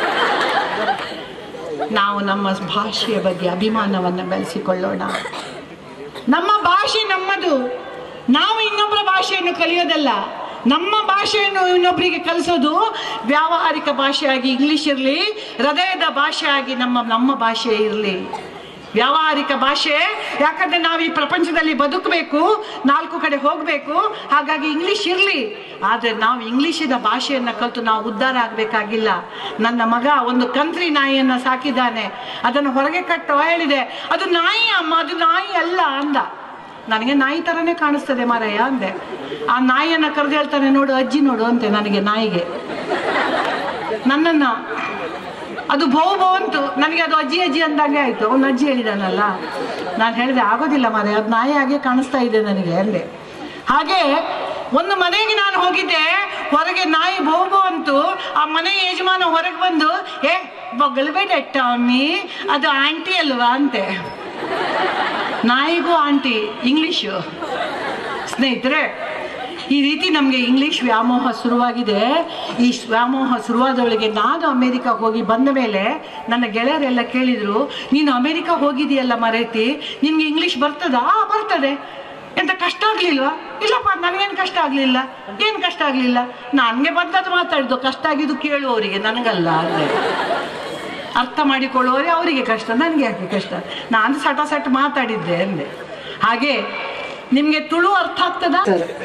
ನಾವು ನಮ್ಮ ಭಾಷೆಯ ಬಗ್ಗೆ ಅಭಿಮಾನವನ್ನು ಬೆಳೆಸಿಕೊಳ್ಳೋಣ ನಮ್ಮ ಭಾಷೆ ನಮ್ಮದು ನಾವು ಇನ್ನೊಬ್ಬರ ಭಾಷೆಯನ್ನು ಕಲಿಯೋದಲ್ಲ ನಮ್ಮ ಭಾಷೆಯನ್ನು ಇನ್ನೊಬ್ಬರಿಗೆ ಕಲಿಸೋದು ವ್ಯಾವಹಾರಿಕ ಭಾಷೆಯಾಗಿ ಇಂಗ್ಲಿಷ್ ಇರಲಿ ಹೃದಯದ ಭಾಷೆಯಾಗಿ ನಮ್ಮ ನಮ್ಮ ಭಾಷೆ ಇರಲಿ ವ್ಯಾವಹಾರಿಕ ಭಾಷೆ ಯಾಕಂದ್ರೆ ನಾವು ಈ ಪ್ರಪಂಚದಲ್ಲಿ ಬದುಕಬೇಕು ನಾಲ್ಕು ಕಡೆ ಹೋಗಬೇಕು ಹಾಗಾಗಿ ಇಂಗ್ಲಿಷ್ ಇರಲಿ ಆದರೆ ನಾವು ಇಂಗ್ಲಿಷಿನ ಭಾಷೆಯನ್ನು ಕಲಿತು ನಾವು ಉದ್ಧಾರ ಆಗಬೇಕಾಗಿಲ್ಲ ನನ್ನ ಮಗ ಒಂದು ಕಂತ್ರಿ ನಾಯಿಯನ್ನು ಸಾಕಿದ್ದಾನೆ ಅದನ್ನು ಹೊರಗೆ ಕಟ್ಟೋ ಹೇಳಿದೆ ಅದು ನಾಯಿ ಅಮ್ಮ ಅದು ನಾಯಿ ಅಲ್ಲ ಅಂದ ನನಗೆ ನಾಯಿ ಥರನೇ ಕಾಣಿಸ್ತದೆ ಮಾರಯ್ಯ ಅಂದೆ ಆ ನಾಯಿಯನ್ನು ಕರೆದು ಹೇಳ್ತಾನೆ ನೋಡು ಅಜ್ಜಿ ನೋಡು ಅಂತೆ ನನಗೆ ನಾಯಿಗೆ ನನ್ನನ್ನು ಅದು ಭೌ ಭೌ ಅಂತು ನನಗೆ ಅದು ಅಜ್ಜಿ ಅಜ್ಜಿ ಅಂದಂಗೆ ಆಯಿತು ಅವನು ಅಜ್ಜಿ ಹೇಳಿದಾನಲ್ಲ ನಾನು ಹೇಳಿದೆ ಆಗೋದಿಲ್ಲ ಮಾರೆ ಅದು ನಾಯಿ ಹಾಗೆ ಕಾಣಿಸ್ತಾ ಇದೆ ನನಗೆ ಅಂದೆ ಹಾಗೆ ಒಂದು ಮನೆಗೆ ನಾನು ಹೋಗಿದ್ದೆ ಹೊರಗೆ ನಾಯಿ ಭೌ ಭೌ ಅಂತು ಆ ಮನೆ ಯಜಮಾನ ಹೊರಗೆ ಬಂದು ಏ ಬೊಗಲ್ಬೇಡ ಟಾಮಿ ಅದು ಆಂಟಿ ಅಲ್ವಾ ಅಂತೆ ನಾಯಿಗೂ ಆಂಟಿ ಇಂಗ್ಲೀಷು ಸ್ನೇಹಿತರೆ ಈ ರೀತಿ ನಮಗೆ ಇಂಗ್ಲಿಷ್ ವ್ಯಾಮೋಹ ಶುರುವಾಗಿದೆ ಈ ವ್ಯಾಮೋಹ ಶುರುವಾದವಳಿಗೆ ನಾನು ಅಮೇರಿಕ ಹೋಗಿ ಬಂದ ಮೇಲೆ ನನ್ನ ಗೆಳೆಯರೆಲ್ಲ ಕೇಳಿದರು ನೀನು ಅಮೇರಿಕ ಹೋಗಿದೆಯಲ್ಲ ಮರೇತಿ ನಿನ್ಗೆ ಇಂಗ್ಲಿಷ್ ಬರ್ತದಾ ಆ, ಬರ್ತದೆ ಎಂತ ಕಷ್ಟ ಆಗ್ಲಿಲ್ವಾ ಇಲ್ಲಪ್ಪ ನನಗೇನು ಕಷ್ಟ ಆಗಲಿಲ್ಲ ಏನು ಕಷ್ಟ ಆಗಲಿಲ್ಲ ನನಗೆ ಬಂದದ್ದು ಮಾತಾಡಿದ್ದು ಕಷ್ಟ ಆಗಿದ್ದು ಕೇಳುವವರಿಗೆ ನನಗಲ್ಲ ಅಂದರೆ ಅರ್ಥ ಮಾಡಿಕೊಳ್ಳುವವರೇ ಅವರಿಗೆ ಕಷ್ಟ ನನಗೆ ಯಾಕೆ ಕಷ್ಟ ನಾನು ಸಟ ಸಟ್ ಮಾತಾಡಿದ್ದೆ ಅಂದೆ ಹಾಗೆ ನಿಮಗೆ ತುಳು ಅರ್ಥ ಆಗ್ತದಾ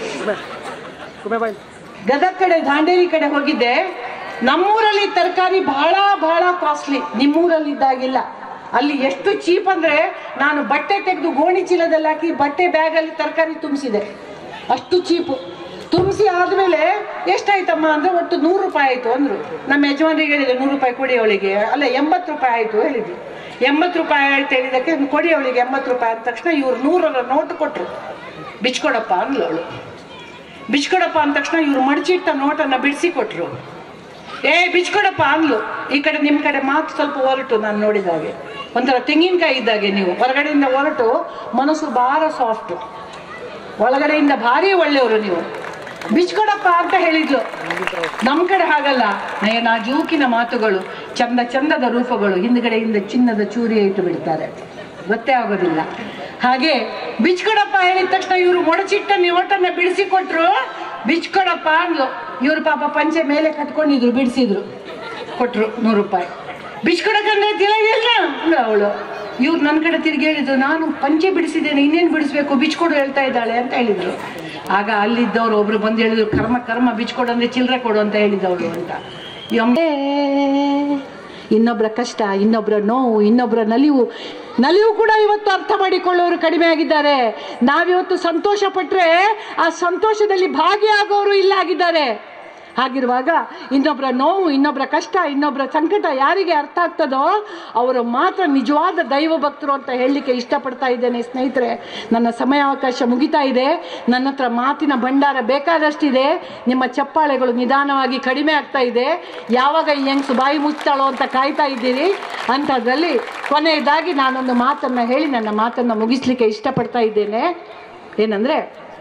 ಗದಗ ಕಡೆ ದಾಂಡೇಲಿ ಕಡೆ ಹೋಗಿದ್ದೆ ನಮ್ಮೂರಲ್ಲಿ ತರಕಾರಿ ಬಹಳ ಬಹಳ ಕಾಸ್ಟ್ಲಿ ನಿಮ್ಮೂರಲ್ಲಿ ಇದ್ದಾಗಿಲ್ಲ ಅಲ್ಲಿ ಎಷ್ಟು ಚೀಪ್ ಅಂದ್ರೆ ನಾನು ಬಟ್ಟೆ ತೆಗೆದು ಗೋಣಿ ಚೀಲದಲ್ಲಿ ಹಾಕಿ ಬಟ್ಟೆ ಬ್ಯಾಗಲ್ಲಿ ತರಕಾರಿ ತುಂಬಿಸಿದೆ ಅಷ್ಟು ಚೀಪು ತುಂಬಿಸಿ ಆದ್ಮೇಲೆ ಎಷ್ಟಾಯ್ತಮ್ಮ ಅಂದ್ರೆ ಒಟ್ಟು ನೂರು ರೂಪಾಯಿ ಆಯ್ತು ಅಂದ್ರು ನಮ್ಮ ಯಜಮಾನ್ರಿಗೆ ಹೇಳಿದೆ ನೂರು ರೂಪಾಯಿ ಕೊಡಿ ಅವಳಿಗೆ ಅಲ್ಲ ಎಂಬತ್ತು ರೂಪಾಯಿ ಆಯ್ತು ಹೇಳಿದ್ವಿ ಎಂಬತ್ತು ರೂಪಾಯಿ ಆಯ್ತು ಹೇಳಿದಕ್ಕೆ ಕೊಡಿ ಅವಳಿಗೆ ಎಂಬತ್ತು ರೂಪಾಯಿ ಅಂದ ತಕ್ಷಣ ಇವ್ರು ನೂರರ ನೋಟ್ ಕೊಟ್ರು ಬಿಚ್ಕೊಡಪ್ಪ ಅಂದ್ಲು ಅವಳು ಬಿಚ್ಕೊಡಪ್ಪ ಅಂದ ತಕ್ಷಣ ಇವ್ರು ಮಡಚಿಟ್ಟ ನೋಟನ್ನ ಬಿಡಿಸಿ ಕೊಟ್ರು ಏ ಬಿಚ್ಕೊಡಪ್ಪ ಅಂದ್ಲು ಈ ಕಡೆ ನಿಮ್ಮ ಕಡೆ ಮಾತು ಸ್ವಲ್ಪ ಹೊರಟು ನಾನು ನೋಡಿದ ಹಾಗೆ ಒಂಥರ ತೆಂಗಿನಕಾಯಿ ಇದ್ದಾಗೆ ನೀವು ಹೊರಗಡೆಯಿಂದ ಹೊರಟು ಮನಸ್ಸು ಭಾರ ಸಾಫ್ಟ್ ಒಳಗಡೆಯಿಂದ ಭಾರಿ ಒಳ್ಳೆಯವರು ನೀವು ಬಿಚ್ಕೊಡಪ್ಪ ಅಂತ ಹೇಳಿದ್ಲು ನಮ್ಮ ಕಡೆ ಹಾಗಲ್ಲ ನಯನ ಜೂಕಿನ ಮಾತುಗಳು ಚಂದ ಚಂದದ ರೂಪಗಳು ಹಿಂದ್ಗಡೆಯಿಂದ ಚಿನ್ನದ ಚೂರಿ ಇಟ್ಟು ಬಿಡ್ತಾರೆ ಗೊತ್ತೇ ಆಗೋದಿಲ್ಲ ಹಾಗೆ ಬಿಚ್ಕೊಡಪ್ಪ ಹೇಳಿದ ತಕ್ಷಣ ಇವರು ಮೊಡಚಿಟ್ಟ ನಿವಟನ್ನ ಬಿಡಿಸಿ ಕೊಟ್ರು ಬಿಚ್ಕೊಡಪ್ಪ ಅಂದ್ಲು ಇವ್ರು ಪಾಪ ಪಂಚೆ ಮೇಲೆ ಕಟ್ಕೊಂಡಿದ್ರು ಬಿಡಿಸಿದ್ರು ಕೊಟ್ರು ನೂರು ರೂಪಾಯಿ ಬಿಚ್ಕೊಡಕ್ಕಂದ್ರೆ ತಿಳಿಯಿಲ್ಲ ಅಂದ್ಲು ಅವಳು ಇವ್ರು ನನ್ನ ಕಡೆ ತಿರುಗಿ ಹೇಳಿದ್ರು ನಾನು ಪಂಚೆ ಬಿಡಿಸಿದ್ದೇನೆ ಇನ್ನೇನು ಬಿಡಿಸ್ಬೇಕು ಬಿಚ್ಕೊಡು ಹೇಳ್ತಾ ಇದ್ದಾಳೆ ಅಂತ ಹೇಳಿದ್ರು ಆಗ ಅಲ್ಲಿದ್ದವ್ರು ಒಬ್ರು ಬಂದು ಹೇಳಿದ್ರು ಕರ್ಮ ಕರ್ಮ ಬಿಚ್ಕೊಡು ಅಂದ್ರೆ ಚಿಲ್ಲರೆ ಕೊಡು ಅಂತ ಹೇಳಿದವಳು ಅಂತ ಯಮ್ಮೇ ಇನ್ನೊಬ್ಬರ ಕಷ್ಟ ಇನ್ನೊಬ್ಬರ ನೋವು ಇನ್ನೊಬ್ಬರ ನಲಿವು ನಲಿವು ಕೂಡ ಇವತ್ತು ಅರ್ಥ ಮಾಡಿಕೊಳ್ಳೋರು ಕಡಿಮೆ ಆಗಿದ್ದಾರೆ ನಾವಿವತ್ತು ಸಂತೋಷ ಪಟ್ಟರೆ ಆ ಸಂತೋಷದಲ್ಲಿ ಭಾಗಿಯಾಗೋರು ಇಲ್ಲ ಆಗಿದ್ದಾರೆ ಹಾಗಿರುವಾಗ ಇನ್ನೊಬ್ಬರ ನೋವು ಇನ್ನೊಬ್ಬರ ಕಷ್ಟ ಇನ್ನೊಬ್ಬರ ಸಂಕಟ ಯಾರಿಗೆ ಅರ್ಥ ಆಗ್ತದೋ ಅವರು ಮಾತ್ರ ನಿಜವಾದ ದೈವ ಭಕ್ತರು ಅಂತ ಹೇಳಲಿಕ್ಕೆ ಇಷ್ಟಪಡ್ತಾ ಇದ್ದೇನೆ ಸ್ನೇಹಿತರೆ ನನ್ನ ಸಮಯಾವಕಾಶ ಮುಗಿತಾ ಇದೆ ನನ್ನ ಹತ್ರ ಮಾತಿನ ಭಂಡಾರ ಬೇಕಾದಷ್ಟಿದೆ ನಿಮ್ಮ ಚಪ್ಪಾಳೆಗಳು ನಿಧಾನವಾಗಿ ಕಡಿಮೆ ಆಗ್ತಾ ಇದೆ ಯಾವಾಗ ಈ ಹೆಂಗ್ಸು ಬಾಯಿ ಮುಚ್ತಾಳೋ ಅಂತ ಕಾಯ್ತಾ ಇದ್ದೀರಿ ಅಂಥದ್ರಲ್ಲಿ ಕೊನೆಯದಾಗಿ ನಾನೊಂದು ಮಾತನ್ನ ಹೇಳಿ ನನ್ನ ಮಾತನ್ನ ಮುಗಿಸ್ಲಿಕ್ಕೆ ಇಷ್ಟಪಡ್ತಾ ಇದ್ದೇನೆ ಏನಂದ್ರೆ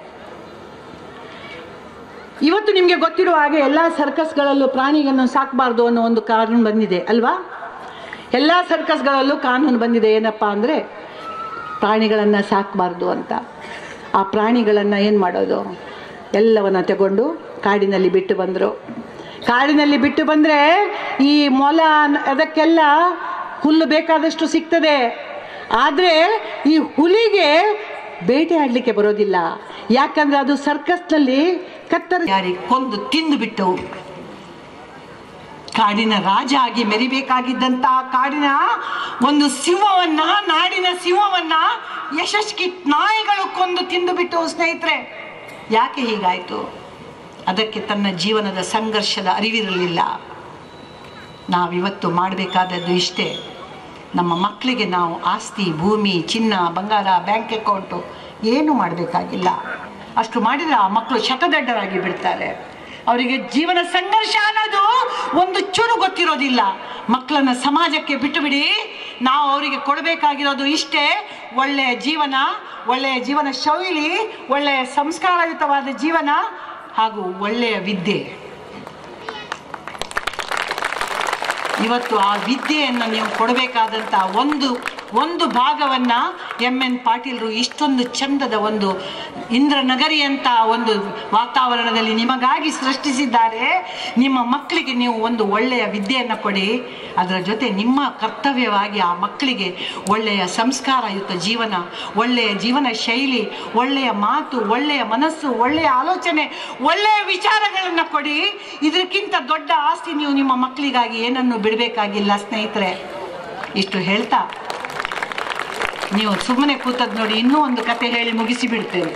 ಇವತ್ತು ನಿಮಗೆ ಗೊತ್ತಿರುವ ಹಾಗೆ ಎಲ್ಲ ಸರ್ಕಸ್ಗಳಲ್ಲೂ ಪ್ರಾಣಿಗಳನ್ನು ಸಾಕಬಾರ್ದು ಅನ್ನೋ ಒಂದು ಕಾನೂನು ಬಂದಿದೆ ಅಲ್ವಾ ಎಲ್ಲ ಸರ್ಕಸ್ಗಳಲ್ಲೂ ಕಾನೂನು ಬಂದಿದೆ ಏನಪ್ಪಾ ಅಂದರೆ ಪ್ರಾಣಿಗಳನ್ನು ಸಾಕಬಾರ್ದು ಅಂತ ಆ ಪ್ರಾಣಿಗಳನ್ನು ಏನು ಮಾಡೋದು ಎಲ್ಲವನ್ನ ತಗೊಂಡು ಕಾಡಿನಲ್ಲಿ ಬಿಟ್ಟು ಬಂದರು ಕಾಡಿನಲ್ಲಿ ಬಿಟ್ಟು ಬಂದರೆ ಈ ಮೊಲ ಅದಕ್ಕೆಲ್ಲ ಹುಲ್ಲು ಬೇಕಾದಷ್ಟು ಸಿಗ್ತದೆ ಆದರೆ ಈ ಹುಲಿಗೆ ಬೇಟೆ ಆಡಲಿಕ್ಕೆ ಬರೋದಿಲ್ಲ ಯಾಕಂದ್ರೆ ಅದು ಸರ್ಕಸ್ನಲ್ಲಿ ಕತ್ತರ ಯಾರಿಗೆ ಕೊಂದು ತಿಂದು ಬಿಟ್ಟು ಕಾಡಿನ ರಾಜ ಆಗಿ ಮೆರಿಬೇಕಾಗಿದ್ದಂತ ಕಾಡಿನ ಒಂದು ಸಿಂಹವನ್ನ ನಾಡಿನ ಸಿಂಹವನ್ನ ಯಶಸ್ವಿ ನಾಯಿಗಳು ಕೊಂದು ತಿಂದು ಬಿಟ್ಟು ಸ್ನೇಹಿತರೆ ಯಾಕೆ ಹೀಗಾಯ್ತು ಅದಕ್ಕೆ ತನ್ನ ಜೀವನದ ಸಂಘರ್ಷದ ಅರಿವಿರಲಿಲ್ಲ ನಾವಿವತ್ತು ಮಾಡಬೇಕಾದದ್ದು ಇಷ್ಟೇ ನಮ್ಮ ಮಕ್ಕಳಿಗೆ ನಾವು ಆಸ್ತಿ ಭೂಮಿ ಚಿನ್ನ ಬಂಗಾರ ಬ್ಯಾಂಕ್ ಅಕೌಂಟು ಏನು ಮಾಡಬೇಕಾಗಿಲ್ಲ ಅಷ್ಟು ಮಾಡಿದರೆ ಆ ಮಕ್ಕಳು ಶತದಡ್ಡರಾಗಿ ಬಿಡ್ತಾರೆ ಅವರಿಗೆ ಜೀವನ ಸಂಘರ್ಷ ಅನ್ನೋದು ಒಂದು ಚೂರು ಗೊತ್ತಿರೋದಿಲ್ಲ ಮಕ್ಕಳನ್ನ ಸಮಾಜಕ್ಕೆ ಬಿಟ್ಟು ಬಿಡಿ ನಾವು ಅವರಿಗೆ ಕೊಡಬೇಕಾಗಿರೋದು ಇಷ್ಟೇ ಒಳ್ಳೆಯ ಜೀವನ ಒಳ್ಳೆಯ ಜೀವನ ಶೈಲಿ ಒಳ್ಳೆಯ ಸಂಸ್ಕಾರಯುತವಾದ ಜೀವನ ಹಾಗೂ ಒಳ್ಳೆಯ ವಿದ್ಯೆ ಇವತ್ತು ಆ ವಿದ್ಯೆಯನ್ನು ನೀವು ಕೊಡಬೇಕಾದಂಥ ಒಂದು ಒಂದು ಭಾಗವನ್ನ ಎಂ ಎನ್ ಪಾಟೀಲ್ರು ಇಷ್ಟೊಂದು ಚಂದದ ಒಂದು ಇಂದ್ರನಗರಿ ಅಂತ ಒಂದು ವಾತಾವರಣದಲ್ಲಿ ನಿಮಗಾಗಿ ಸೃಷ್ಟಿಸಿದ್ದಾರೆ ನಿಮ್ಮ ಮಕ್ಕಳಿಗೆ ನೀವು ಒಂದು ಒಳ್ಳೆಯ ವಿದ್ಯೆಯನ್ನು ಕೊಡಿ ಅದರ ಜೊತೆ ನಿಮ್ಮ ಕರ್ತವ್ಯವಾಗಿ ಆ ಮಕ್ಕಳಿಗೆ ಒಳ್ಳೆಯ ಸಂಸ್ಕಾರಯುತ ಜೀವನ ಒಳ್ಳೆಯ ಜೀವನ ಶೈಲಿ ಒಳ್ಳೆಯ ಮಾತು ಒಳ್ಳೆಯ ಮನಸ್ಸು ಒಳ್ಳೆಯ ಆಲೋಚನೆ ಒಳ್ಳೆಯ ವಿಚಾರಗಳನ್ನು ಕೊಡಿ ಇದಕ್ಕಿಂತ ದೊಡ್ಡ ಆಸ್ತಿ ನೀವು ನಿಮ್ಮ ಮಕ್ಕಳಿಗಾಗಿ ಏನನ್ನು ಬಿಡಬೇಕಾಗಿಲ್ಲ ಸ್ನೇಹಿತರೆ ಇಷ್ಟು ಹೇಳ್ತಾ ನೀವು ಸುಮ್ಮನೆ ಕೂತದ್ ನೋಡಿ ಇನ್ನೂ ಒಂದು ಕತೆ ಹೇಳಿ ಮುಗಿಸಿ ಬಿಡ್ತೇನೆ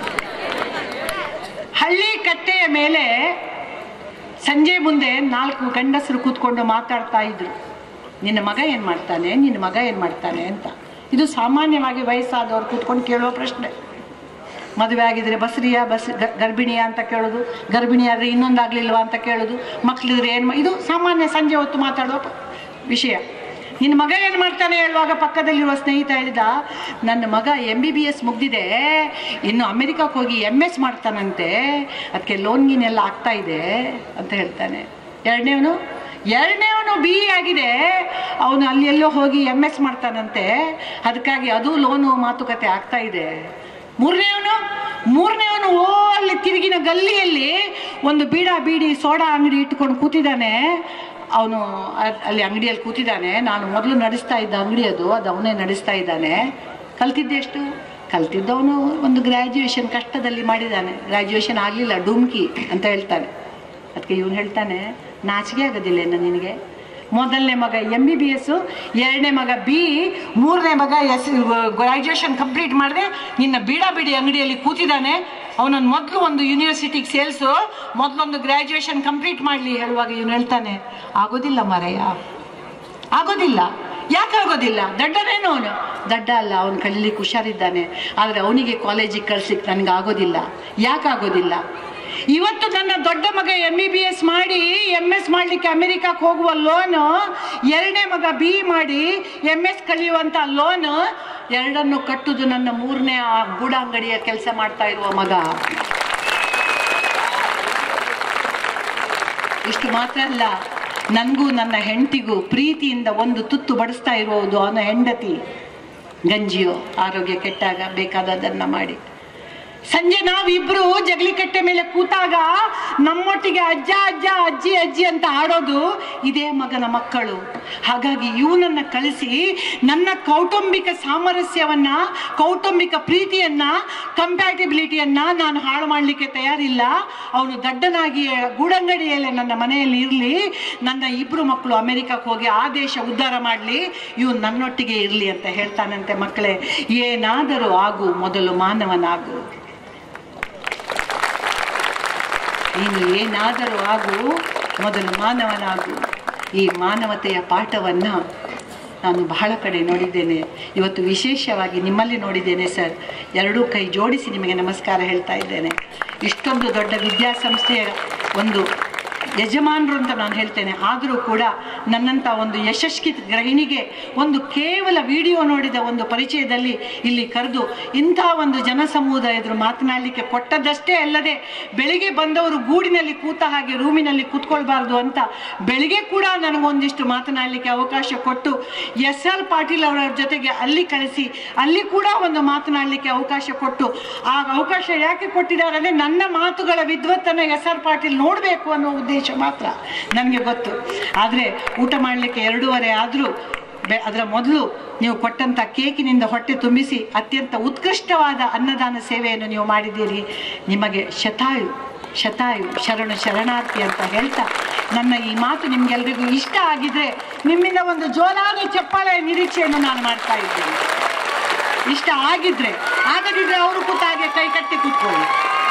ಹಳ್ಳಿ ಕಟ್ಟೆಯ ಮೇಲೆ ಸಂಜೆ ಮುಂದೆ ನಾಲ್ಕು ಗಂಡಸರು ಕೂತ್ಕೊಂಡು ಮಾತಾಡ್ತಾ ಇದ್ರು ನಿನ್ನ ಮಗ ಏನು ಮಾಡ್ತಾನೆ ನಿನ್ನ ಮಗ ಏನು ಮಾಡ್ತಾನೆ ಅಂತ ಇದು ಸಾಮಾನ್ಯವಾಗಿ ವಯಸ್ಸಾದವ್ರು ಕೂತ್ಕೊಂಡು ಕೇಳುವ ಪ್ರಶ್ನೆ ಮದುವೆ ಆಗಿದ್ರೆ ಬಸ್ರಿಯ ಬಸ್ ಗ- ಗರ್ಭಿಣಿಯ ಅಂತ ಕೇಳೋದು ಗರ್ಭಿಣಿ ಆದರೆ ಇನ್ನೊಂದಾಗ್ಲಿಲ್ವಾ ಅಂತ ಕೇಳೋದು ಮಕ್ಕಳಿದ್ರೆ ಏನು ಇದು ಸಾಮಾನ್ಯ ಸಂಜೆ ಹೊತ್ತು ಮಾತಾಡುವ ಪ- ವಿಷಯ ನಿನ್ನ ಮಗ ಏನು ಮಾಡ್ತಾನೆ ಹೇಳುವಾಗ ಪಕ್ಕದಲ್ಲಿರುವ ಸ್ನೇಹಿತ ಹೇಳಿದ ನನ್ನ ಮಗ ಎಂ ಬಿ ಬಿ ಎಸ್ ಮುಗ್ದಿದೆ ಇನ್ನು ಅಮೆರಿಕಕ್ಕೆ ಹೋಗಿ ಎಮ್ ಎಸ್ ಮಾಡ್ತಾನಂತೆ ಅದಕ್ಕೆ ಲೋನ್ ಗೀನೆಲ್ಲ ಆಗ್ತಾ ಇದೆ ಅಂತ ಹೇಳ್ತಾನೆ ಎರಡನೇವನು ಎರಡನೇವನು ಬಿ ಇ ಆಗಿದೆ ಅವನು ಅಲ್ಲಿ ಎಲ್ಲೋ ಹೋಗಿ ಎಮ್ ಎಸ್ ಮಾಡ್ತಾನಂತೆ ಅದಕ್ಕಾಗಿ ಅದು ಲೋನು ಮಾತುಕತೆ ಆಗ್ತಾ ಇದೆ ಮೂರನೇವನು ಮೂರನೇವನು ಓ ಅಲ್ಲಿ ತಿರುಗಿನ ಗಲ್ಲಿಯಲ್ಲಿ ಒಂದು ಬೀಡ ಬೀಡಿ ಸೋಡಾ ಅಂಗಡಿ ಇಟ್ಕೊಂಡು ಕೂತಿದ್ದಾನೆ ಅವನು ಅಲ್ಲಿ ಅಂಗಡಿಯಲ್ಲಿ ಕೂತಿದ್ದಾನೆ ನಾನು ಮೊದಲು ನಡೆಸ್ತಾ ಇದ್ದ ಅಂಗಡಿ ಅದು ಅದು ಅವನೇ ನಡೆಸ್ತಾ ಇದ್ದಾನೆ ಕಲ್ತಿದ್ದೆ ಎಷ್ಟು ಕಲ್ತಿದ್ದವನು ಒಂದು ಗ್ರ್ಯಾಜುಯೇಷನ್ ಕಷ್ಟದಲ್ಲಿ ಮಾಡಿದ್ದಾನೆ ಗ್ರ್ಯಾಜುಯೇಷನ್ ಆಗಲಿಲ್ಲ ಡುಮ್ಕಿ ಅಂತ ಹೇಳ್ತಾನೆ ಅದಕ್ಕೆ ಇವನು ಹೇಳ್ತಾನೆ ನಾಚಿಕೆ ಆಗೋದಿಲ್ಲ ನಿನಗೆ ಮೊದಲನೇ ಮಗ ಎಮ್ ಬಿ ಬಿ ಎಸ್ಸು ಎರಡನೇ ಮಗ ಬಿ ಮೂರನೇ ಮಗ ಎಸ್ ಗ್ರ್ಯಾಜುಯೇಷನ್ ಕಂಪ್ಲೀಟ್ ಮಾಡಿದೆ ನಿನ್ನ ಬೀಡ ಬಿಡಿ ಅಂಗಡಿಯಲ್ಲಿ ಕೂತಿದ್ದಾನೆ ಅವನನ್ನು ಮೊದಲು ಒಂದು ಯೂನಿವರ್ಸಿಟಿಗೆ ಸೇರಿಸು ಮೊದಲೊಂದು ಗ್ರ್ಯಾಜುಯೇಷನ್ ಕಂಪ್ಲೀಟ್ ಮಾಡಲಿ ಹೇಳುವಾಗ ಇವನು ಹೇಳ್ತಾನೆ ಆಗೋದಿಲ್ಲ ಮರಯ್ಯ ಆಗೋದಿಲ್ಲ ಯಾಕೆ ಆಗೋದಿಲ್ಲ ದಡ್ಡನೇನು ಅವನು ದಡ್ಡ ಅಲ್ಲ ಅವನು ಕಲೀಲಿಕ್ಕೆ ಹುಷಾರಿದ್ದಾನೆ ಆದರೆ ಅವನಿಗೆ ಕಾಲೇಜಿಗೆ ಕಳ್ಸಿಕ್ಕೆ ನನಗೆ ಆಗೋದಿಲ್ಲ ಯಾಕೆ ಆಗೋದಿಲ್ಲ ಇವತ್ತು ನನ್ನ ದೊಡ್ಡ ಮಗ ಎಮ್ ಬಿ ಬಿ ಎಸ್ ಮಾಡಿ ಎಮ್ ಎಸ್ ಮಾಡಲಿಕ್ಕೆ ಅಮೆರಿಕಕ್ಕೆ ಹೋಗುವ ಲೋನು ಎರಡನೇ ಮಗ ಬಿ ಮಾಡಿ ಎಮ್ ಎಸ್ ಕಲಿಯುವಂಥ ಲೋನು ಎರಡನ್ನು ಕಟ್ಟುದು ನನ್ನ ಮೂರನೇ ಆ ಗೂಡಾಂಗಡಿಯ ಕೆಲಸ ಮಾಡ್ತಾ ಇರುವ ಮಗ ಇಷ್ಟು ಮಾತ್ರ ಅಲ್ಲ ನನಗೂ ನನ್ನ ಹೆಂಡತಿಗೂ ಪ್ರೀತಿಯಿಂದ ಒಂದು ತುತ್ತು ಬಡಿಸ್ತಾ ಇರುವುದು ಅವನ ಹೆಂಡತಿ ಗಂಜಿಯೋ ಆರೋಗ್ಯ ಕೆಟ್ಟಾಗ ಬೇಕಾದದನ್ನ ಮಾಡಿ ಸಂಜೆ ನಾವಿಬ್ರು ಜಗಲಿ ಕಟ್ಟೆ ಮೇಲೆ ಕೂತಾಗ ನಮ್ಮೊಟ್ಟಿಗೆ ಅಜ್ಜ ಅಜ್ಜ ಅಜ್ಜಿ ಅಜ್ಜಿ ಅಂತ ಆಡೋದು ಇದೇ ಮಗನ ಮಕ್ಕಳು ಹಾಗಾಗಿ ಇವನನ್ನ ಕಳಿಸಿ ನನ್ನ ಕೌಟುಂಬಿಕ ಸಾಮರಸ್ಯವನ್ನ ಕೌಟುಂಬಿಕ ಪ್ರೀತಿಯನ್ನ ಕಂಪ್ಯಾಟಿಬಿಲಿಟಿಯನ್ನ ನಾನು ಹಾಳು ಮಾಡಲಿಕ್ಕೆ ತಯಾರಿಲ್ಲ ಅವನು ದಡ್ಡನಾಗಿ ಗೂಡಂಗಡಿಯಲ್ಲೇ ನನ್ನ ಮನೆಯಲ್ಲಿ ಇರಲಿ ನನ್ನ ಇಬ್ರು ಮಕ್ಕಳು ಅಮೆರಿಕಕ್ಕೆ ಹೋಗಿ ಆ ದೇಶ ಉದ್ಧಾರ ಮಾಡಲಿ ಇವನು ನನ್ನೊಟ್ಟಿಗೆ ಇರಲಿ ಅಂತ ಹೇಳ್ತಾನಂತೆ ಮಕ್ಕಳೇ ಏನಾದರೂ ಆಗು ಮೊದಲು ಮಾನವನಾಗು ನೀನು ಏನಾದರೂ ಆಗು ಮೊದಲು ಮಾನವನಾಗು ಈ ಮಾನವತೆಯ ಪಾಠವನ್ನು ನಾನು ಬಹಳ ಕಡೆ ನೋಡಿದ್ದೇನೆ ಇವತ್ತು ವಿಶೇಷವಾಗಿ ನಿಮ್ಮಲ್ಲಿ ನೋಡಿದ್ದೇನೆ ಸರ್ ಎರಡೂ ಕೈ ಜೋಡಿಸಿ ನಿಮಗೆ ನಮಸ್ಕಾರ ಹೇಳ್ತಾ ಇದ್ದೇನೆ ಇಷ್ಟೊಂದು ದೊಡ್ಡ ವಿದ್ಯಾಸಂಸ್ಥೆಯ ಒಂದು ಯಜಮಾನರು ಅಂತ ನಾನು ಹೇಳ್ತೇನೆ ಆದರೂ ಕೂಡ ನನ್ನಂಥ ಒಂದು ಯಶಸ್ವಿ ಗೃಹಿಣಿಗೆ ಒಂದು ಕೇವಲ ವಿಡಿಯೋ ನೋಡಿದ ಒಂದು ಪರಿಚಯದಲ್ಲಿ ಇಲ್ಲಿ ಕರೆದು ಇಂಥ ಒಂದು ಜನಸಮೂಹ ಎದುರು ಮಾತನಾಡಲಿಕ್ಕೆ ಕೊಟ್ಟದ್ದಷ್ಟೇ ಅಲ್ಲದೆ ಬೆಳಿಗ್ಗೆ ಬಂದವರು ಗೂಡಿನಲ್ಲಿ ಕೂತ ಹಾಗೆ ರೂಮಿನಲ್ಲಿ ಕೂತ್ಕೊಳ್ಬಾರ್ದು ಅಂತ ಬೆಳಿಗ್ಗೆ ಕೂಡ ನನಗೊಂದಿಷ್ಟು ಮಾತನಾಡಲಿಕ್ಕೆ ಅವಕಾಶ ಕೊಟ್ಟು ಎಸ್ ಎಲ್ ಪಾಟೀಲ್ ಅವರ ಜೊತೆಗೆ ಅಲ್ಲಿ ಕಳಿಸಿ ಅಲ್ಲಿ ಕೂಡ ಒಂದು ಮಾತನಾಡಲಿಕ್ಕೆ ಅವಕಾಶ ಕೊಟ್ಟು ಆ ಅವಕಾಶ ಯಾಕೆ ಕೊಟ್ಟಿದ್ದಾರೆ ಅಂದರೆ ನನ್ನ ಮಾತುಗಳ ವಿದ್ವತ್ತನ್ನು ಎಸ್ ಆರ್ ಪಾಟೀಲ್ ನೋಡಬೇಕು ಅನ್ನೋ ಉದ್ದೇಶ ಮಾತ್ರ ನನಗೆ ಗೊತ್ತು ಆದರೆ ಊಟ ಮಾಡಲಿಕ್ಕೆ ಎರಡೂವರೆ ಆದರೂ ಬೆ ಅದರ ಮೊದಲು ನೀವು ಕೊಟ್ಟಂಥ ಕೇಕಿನಿಂದ ಹೊಟ್ಟೆ ತುಂಬಿಸಿ ಅತ್ಯಂತ ಉತ್ಕೃಷ್ಟವಾದ ಅನ್ನದಾನ ಸೇವೆಯನ್ನು ನೀವು ಮಾಡಿದ್ದೀರಿ ನಿಮಗೆ ಶತಾಯು ಶತಾಯು ಶರಣು ಶರಣಾರ್ಥಿ ಅಂತ ಹೇಳ್ತಾ ನನ್ನ ಈ ಮಾತು ನಿಮ್ಗೆಲ್ರಿಗೂ ಇಷ್ಟ ಆಗಿದ್ರೆ ನಿಮ್ಮಿಂದ ಒಂದು ಜೋರಾದ ಚಪ್ಪಾಳೆ ನಿರೀಕ್ಷೆಯನ್ನು ನಾನು ಮಾಡ್ತಾ ಇದ್ದೇನೆ ಇಷ್ಟ ಆಗಿದ್ರೆ ಆಗದಿದ್ರೆ ಅವರು ಕೂತ ಹಾಗೆ ಕೈ ಕಟ್ಟಿ ಕೂತ್ಕೊಳ್ಳಿ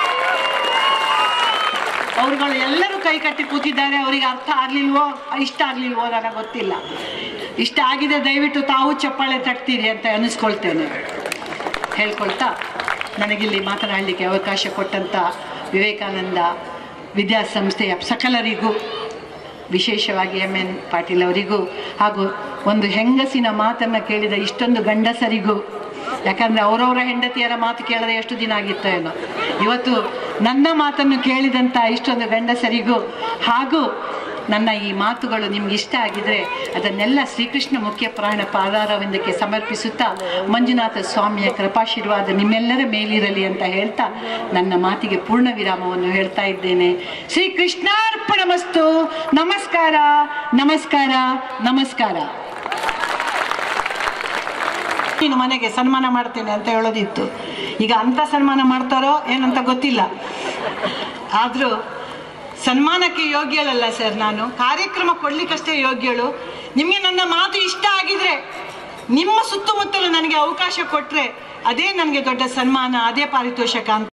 ಅವರುಗಳು ಎಲ್ಲರೂ ಕೈ ಕಟ್ಟಿ ಕೂತಿದ್ದಾರೆ ಅವರಿಗೆ ಅರ್ಥ ಆಗ್ಲಿಲ್ವೋ ಇಷ್ಟ ಆಗ್ಲಿಲ್ವೋ ನನಗೆ ಗೊತ್ತಿಲ್ಲ ಇಷ್ಟ ಆಗಿದೆ ದಯವಿಟ್ಟು ತಾವು ಚಪ್ಪಾಳೆ ತಟ್ತೀರಿ ಅಂತ ಅನಿಸ್ಕೊಳ್ತೇನೆ ಹೇಳ್ಕೊಳ್ತಾ ನನಗಿಲ್ಲಿ ಮಾತನಾಡಲಿಕ್ಕೆ ಅವಕಾಶ ಕೊಟ್ಟಂಥ ವಿವೇಕಾನಂದ ವಿದ್ಯಾಸಂಸ್ಥೆಯ ಸಕಲರಿಗೂ ವಿಶೇಷವಾಗಿ ಎಮ್ ಎನ್ ಪಾಟೀಲ್ ಅವರಿಗೂ ಹಾಗೂ ಒಂದು ಹೆಂಗಸಿನ ಮಾತನ್ನು ಕೇಳಿದ ಇಷ್ಟೊಂದು ಗಂಡಸರಿಗೂ ಯಾಕಂದರೆ ಅವರವರ ಹೆಂಡತಿಯರ ಮಾತು ಕೇಳದೆ ಎಷ್ಟು ದಿನ ಆಗಿತ್ತೋ ಏನೋ ಇವತ್ತು ನನ್ನ ಮಾತನ್ನು ಕೇಳಿದಂಥ ಇಷ್ಟೊಂದು ಗಂಡಸರಿಗೂ ಹಾಗೂ ನನ್ನ ಈ ಮಾತುಗಳು ನಿಮ್ಗೆ ಇಷ್ಟ ಆಗಿದ್ರೆ ಅದನ್ನೆಲ್ಲ ಶ್ರೀಕೃಷ್ಣ ಮುಖ್ಯ ಪ್ರಾಣ ಪಾದಾರವಿಂದಕ್ಕೆ ಸಮರ್ಪಿಸುತ್ತಾ ಮಂಜುನಾಥ ಸ್ವಾಮಿಯ ಕೃಪಾಶೀರ್ವಾದ ನಿಮ್ಮೆಲ್ಲರ ಮೇಲಿರಲಿ ಅಂತ ಹೇಳ್ತಾ ನನ್ನ ಮಾತಿಗೆ ಪೂರ್ಣ ವಿರಾಮವನ್ನು ಹೇಳ್ತಾ ಇದ್ದೇನೆ ಶ್ರೀ ಕೃಷ್ಣಾರ್ಪಣಮಸ್ತು ನಮಸ್ಕಾರ ನಮಸ್ಕಾರ ನಮಸ್ಕಾರ ನೀನು ಮನೆಗೆ ಸನ್ಮಾನ ಮಾಡ್ತೇನೆ ಅಂತ ಹೇಳೋದಿತ್ತು ಈಗ ಅಂಥ ಸನ್ಮಾನ ಮಾಡ್ತಾರೋ ಏನಂತ ಗೊತ್ತಿಲ್ಲ ಆದರೂ ಸನ್ಮಾನಕ್ಕೆ ಯೋಗ್ಯಳಲ್ಲ ಸರ್ ನಾನು ಕಾರ್ಯಕ್ರಮ ಕೊಡ್ಲಿಕ್ಕಷ್ಟೇ ಯೋಗ್ಯಳು ನಿಮಗೆ ನನ್ನ ಮಾತು ಇಷ್ಟ ಆಗಿದ್ರೆ ನಿಮ್ಮ ಸುತ್ತಮುತ್ತಲು ನನಗೆ ಅವಕಾಶ ಕೊಟ್ಟರೆ ಅದೇ ನನಗೆ ದೊಡ್ಡ ಸನ್ಮಾನ ಅದೇ ಪಾರಿತೋಷಕ ಅಂತ